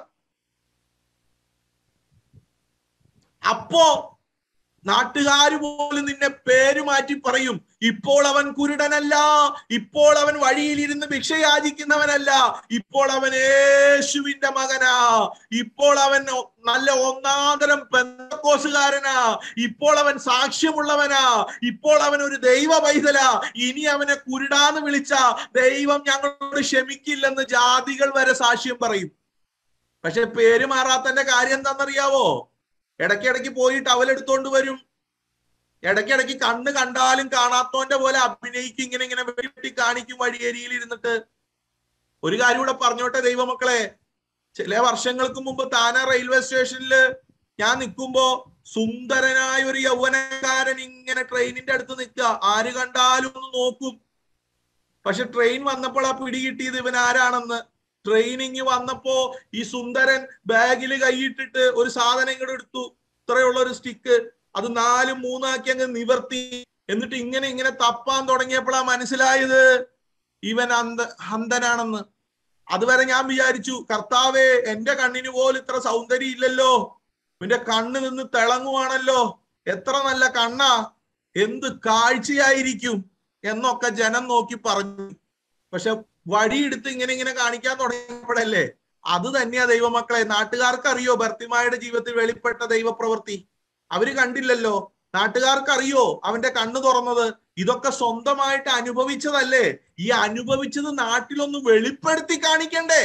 [SPEAKER 1] അപ്പോ നാട്ടുകാര് പോലും നിന്നെ പേര് മാറ്റി പറയും ഇപ്പോൾ അവൻ കുരുടനല്ല ഇപ്പോൾ അവൻ വഴിയിൽ ഇരുന്ന് ഭിക്ഷ യാചിക്കുന്നവനല്ല ഇപ്പോൾ അവൻ യേശുവിന്റെ മകനാ ഇപ്പോൾ അവൻ നല്ല ഒന്നാന്തരം പെന്തക്കോസുകാരനാ ഇപ്പോൾ അവൻ സാക്ഷ്യമുള്ളവനാ ഇപ്പോൾ അവൻ ഒരു ദൈവ പൈതലാ ഇനി അവനെ കുരുടാന്ന് വിളിച്ച ദൈവം ഞങ്ങളോട് ക്ഷമിക്കില്ലെന്ന് ജാതികൾ വരെ സാക്ഷ്യം പറയും പക്ഷെ പേര് മാറാത്തന്റെ കാര്യം എന്താണെന്നറിയാവോ ഇടയ്ക്കിടയ്ക്ക് പോയി ടവൽ എടുത്തോണ്ട് വരും ഇടയ്ക്കിടയ്ക്ക് കണ്ണ് കണ്ടാലും കാണാത്തോന്റെ പോലെ അഭിനയിക്കും ഇങ്ങനെ ഇങ്ങനെ വെട്ടി കാണിക്കും വഴിയേരിയിൽ ഇരുന്നിട്ട് ഒരു കാര്യം കൂടെ പറഞ്ഞോട്ടെ ദൈവമക്കളെ ചില വർഷങ്ങൾക്ക് മുമ്പ് താന റെയിൽവേ സ്റ്റേഷനിൽ ഞാൻ നിൽക്കുമ്പോ സുന്ദരനായ ഒരു യൗവനക്കാരൻ ഇങ്ങനെ ട്രെയിനിന്റെ അടുത്ത് നിൽക്കുക ആര് കണ്ടാലും ഒന്ന് നോക്കും പക്ഷെ ട്രെയിൻ വന്നപ്പോൾ ആ പിടി കിട്ടിയത് ഇവൻ ആരാണെന്ന് ട്രെയിനിങ് വന്നപ്പോ ഈ സുന്ദരൻ ബാഗിൽ കൈയിട്ടിട്ട് ഒരു സാധനം ഇങ്ങോട്ട് എടുത്തു ഇത്രയുള്ള ഒരു സ്റ്റിക്ക് അത് നാലും മൂന്നാക്കി അങ്ങ് നിവർത്തി എന്നിട്ട് ഇങ്ങനെ ഇങ്ങനെ തപ്പാൻ തുടങ്ങിയപ്പോഴാ മനസ്സിലായത് ഇവൻ അന്ത ഹന്തനാണെന്ന് അതുവരെ ഞാൻ വിചാരിച്ചു കർത്താവേ എന്റെ കണ്ണിന് പോലും ഇത്ര സൗന്ദര്യം ഇല്ലല്ലോ ഇവന്റെ കണ്ണ് നിന്ന് തിളങ്ങുവാണല്ലോ എത്ര നല്ല കണ്ണാ എന്ത് കാഴ്ചയായിരിക്കും എന്നൊക്കെ ജനം നോക്കി പറഞ്ഞു പക്ഷെ വഴിയെടുത്ത് ഇങ്ങനെ ഇങ്ങനെ കാണിക്കാൻ തുടങ്ങിയപ്പോഴല്ലേ അത് തന്നെയാ ദൈവമക്കളെ നാട്ടുകാർക്ക് അറിയോ ഭർത്തിമായുടെ ജീവിതത്തിൽ വെളിപ്പെട്ട ദൈവപ്രവൃത്തി അവര് കണ്ടില്ലല്ലോ നാട്ടുകാർക്ക് അറിയോ അവന്റെ കണ്ണ് തുറന്നത് ഇതൊക്കെ സ്വന്തമായിട്ട് അനുഭവിച്ചതല്ലേ ഈ അനുഭവിച്ചത് നാട്ടിലൊന്ന് വെളിപ്പെടുത്തി കാണിക്കണ്ടേ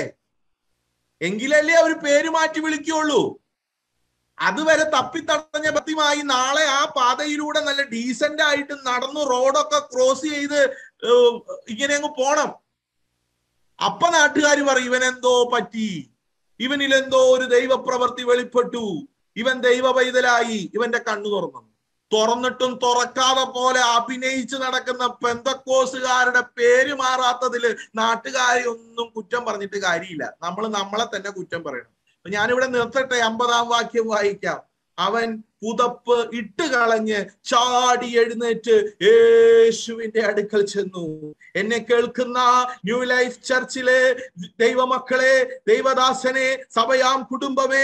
[SPEAKER 1] എങ്കിലല്ലേ അവർ പേര് മാറ്റി വിളിക്കുള്ളൂ അതുവരെ തപ്പിത്തടഞ്ഞ ഭക്തിമായി നാളെ ആ പാതയിലൂടെ നല്ല ഡീസന്റ് ആയിട്ട് നടന്നു റോഡൊക്കെ ക്രോസ് ചെയ്ത് ഇങ്ങനെ അങ്ങ് പോണം അപ്പൊ നാട്ടുകാർ പറയും ഇവൻ എന്തോ പറ്റി ഇവനിൽ എന്തോ ഒരു ദൈവപ്രവൃത്തി വെളിപ്പെട്ടു ഇവൻ ദൈവ പൈതലായി ഇവന്റെ കണ്ണു തുറന്നു തുറന്നിട്ടും തുറക്കാതെ പോലെ അഭിനയിച്ച് നടക്കുന്ന പെന്തക്കോസുകാരുടെ പേര് മാറാത്തതില് നാട്ടുകാരെ ഒന്നും കുറ്റം പറഞ്ഞിട്ട് കാര്യമില്ല നമ്മൾ നമ്മളെ തന്നെ കുറ്റം പറയണം അപ്പൊ ഞാനിവിടെ നിർത്തട്ടെ അമ്പതാം വാക്യം വായിക്കാം അവൻ പുതപ്പ് ഇട്ട് കളഞ്ഞ് ചാടി എഴുന്നേറ്റ് യേശുവിന്റെ അടുക്കൽ ചെന്നു എന്നെ കേൾക്കുന്ന ന്യൂ ലൈഫ് ചർച്ചിലെ ദൈവമക്കളെ ദൈവദാസനെ സഭയാം കുടുംബമേ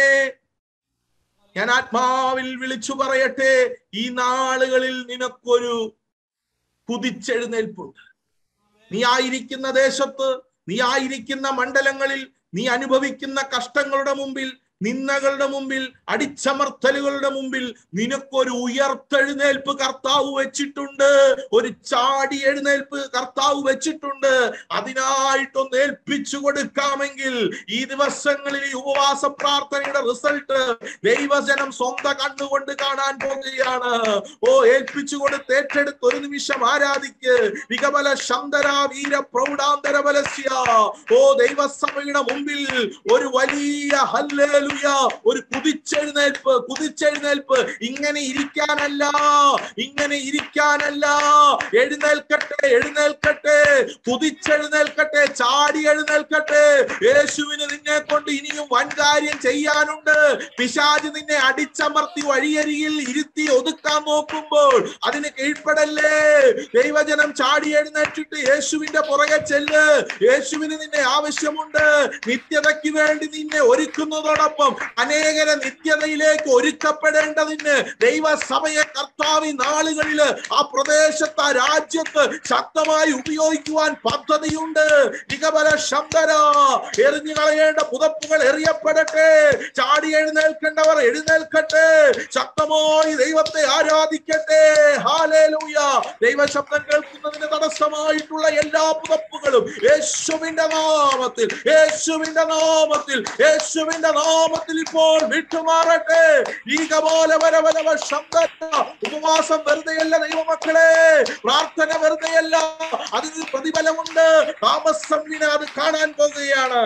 [SPEAKER 1] ഞാൻ ആത്മാവിൽ വിളിച്ചു പറയട്ടെ ഈ നാളുകളിൽ നിനക്കൊരു കുതിച്ചെഴുന്നേൽപ്പുണ്ട് നീ ആയിരിക്കുന്ന ദേശത്ത് നീ ആയിരിക്കുന്ന മണ്ഡലങ്ങളിൽ നീ അനുഭവിക്കുന്ന കഷ്ടങ്ങളുടെ മുമ്പിൽ നിന്ദകളുടെ മുമ്പിൽ അടിച്ചമർത്തലുകളുടെ മുമ്പിൽ നിനക്കൊരു ഉയർത്തെഴുന്നേൽപ്പ് കർത്താവ് വെച്ചിട്ടുണ്ട് ഒരു ചാടി എഴുന്നേൽപ്പ് കർത്താവ് വെച്ചിട്ടുണ്ട് അതിനായിട്ടൊന്ന് ഏൽപ്പിച്ചു കൊടുക്കാമെങ്കിൽ ഈ ദിവസങ്ങളിൽ ഈ ഉപവാസ പ്രാർത്ഥനയുടെ റിസൾട്ട് ദൈവജനം സ്വന്തം കണ്ണുകൊണ്ട് കാണാൻ പോകുകയാണ് ഓ ഏൽപ്പിച്ചു കൊടുത്ത് ഏറ്റെടുത്ത് ഒരു നിമിഷം ആരാധിക്ക് വികബല ശന്തര വീര പ്രൗഢാന്തര ബലസ്യ ഓ ദൈവസഭയുടെ മുമ്പിൽ ഒരു വലിയ ഹല്ലേലൂയ ഒരു കുതിച്ചെഴുന്നേൽപ്പ് കുതിച്ചെഴുന്നേൽപ്പ് ഇങ്ങനെ ഇരിക്കാനല്ല ഇങ്ങനെ ഇരിക്കാനല്ല എഴുന്നേൽക്കട്ടെ എഴുന്നേൽക്കട്ടെ കുതിച്ചെഴുന്നേൽക്കട്ടെ ചാടി എഴുന്നേൽക്കട്ടെ യേശുവിന് നിന്നെ കൊണ്ട് ഇനിയും വൻകാര്യം ചെയ്യാനുണ്ട് പിശാജ് നിന്നെ അടിച്ചമർത്തി വഴിയരികിൽ ഇരുത്തി ഒതുക്കാൻ നോക്കുമ്പോൾ അതിന് കീഴ്പ്പെടല്ലേ ദൈവജനം ചാടി എഴുന്നേറ്റിട്ട് യേശുവിന്റെ പുറകെ ചെല്ല് യേശുവിന് നിന്നെ ആവശ്യമുണ്ട് നിത്യതയ്ക്ക് വേണ്ടി നിന്നെ ഒരുക്കുന്നതോടൊപ്പം അനേകരെ നിത്യതയിലേക്ക് ഒരുക്കപ്പെടേണ്ടതിന് ദൈവസഭയെ കർത്താവി നാളുകളില് ആ പ്രദേശത്ത് ആ രാജ്യത്ത് ശക്തമായി ഉപയോഗിക്കുവാൻ പദ്ധതിയുണ്ട് നിഗമന ശബ്ദര എറിഞ്ഞു കളയേണ്ട പുതപ്പുകൾ എറിയപ്പെടട്ടെ ചാടി എഴുന്നേൽക്കേണ്ടവർ എഴുന്നേൽക്കട്ടെ ശക്തമായി ദൈവത്തെ ആരാധിക്കട്ടെ ഹാലേലൂയ ദൈവശബ്ദം കേൾക്കുന്നതിന് തടസ്സമായിട്ടുള്ള എല്ലാ പുതപ്പുകളും യേശുവിന്റെ നാമത്തിൽ യേശുവിന്റെ നാമത്തിൽ യേശുവിന്റെ നാമത്തിൽ ഇപ്പോൾ വിട്ടുമാറട്ടെ ഈ കപോലെ വരവരവ ശബ്ദ ഉപവാസം വെറുതെയല്ല ദൈവമക്കളെ പ്രാർത്ഥന വെറുതെയല്ല അതിന് പ്രതിഫലമുണ്ട് താമസം വിന അത് കാണാൻ പോകുകയാണ്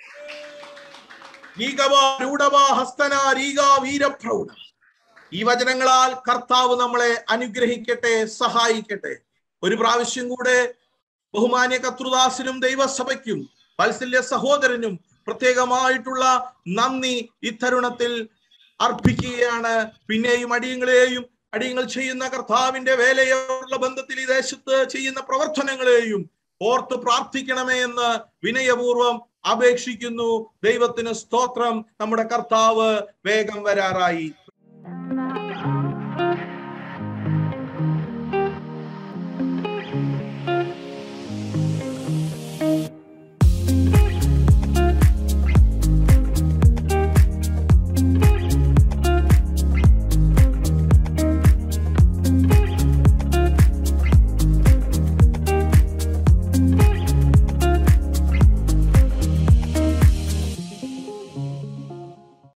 [SPEAKER 1] വീരപ്രൗഢ ഈ വചനങ്ങളാൽ കർത്താവ് നമ്മളെ അനുഗ്രഹിക്കട്ടെ സഹായിക്കട്ടെ ഒരു പ്രാവശ്യം കൂടെ ബഹുമാന്യ കത്രുദാസിനും ദൈവസഭയ്ക്കും വത്സല്യ സഹോദരനും പ്രത്യേകമായിട്ടുള്ള നന്ദി ഇത്തരുണത്തിൽ അർപ്പിക്കുകയാണ് പിന്നെയും അടിയങ്ങളെയും അടിയങ്ങൾ ചെയ്യുന്ന കർത്താവിന്റെ വേലയോടുള്ള ബന്ധത്തിൽ ഈ ദേശത്ത് ചെയ്യുന്ന പ്രവർത്തനങ്ങളെയും ഓർത്ത് പ്രാർത്ഥിക്കണമേ എന്ന് വിനയപൂർവം അപേക്ഷിക്കുന്നു ദൈവത്തിന് സ്തോത്രം നമ്മുടെ കർത്താവ് വേഗം വരാറായി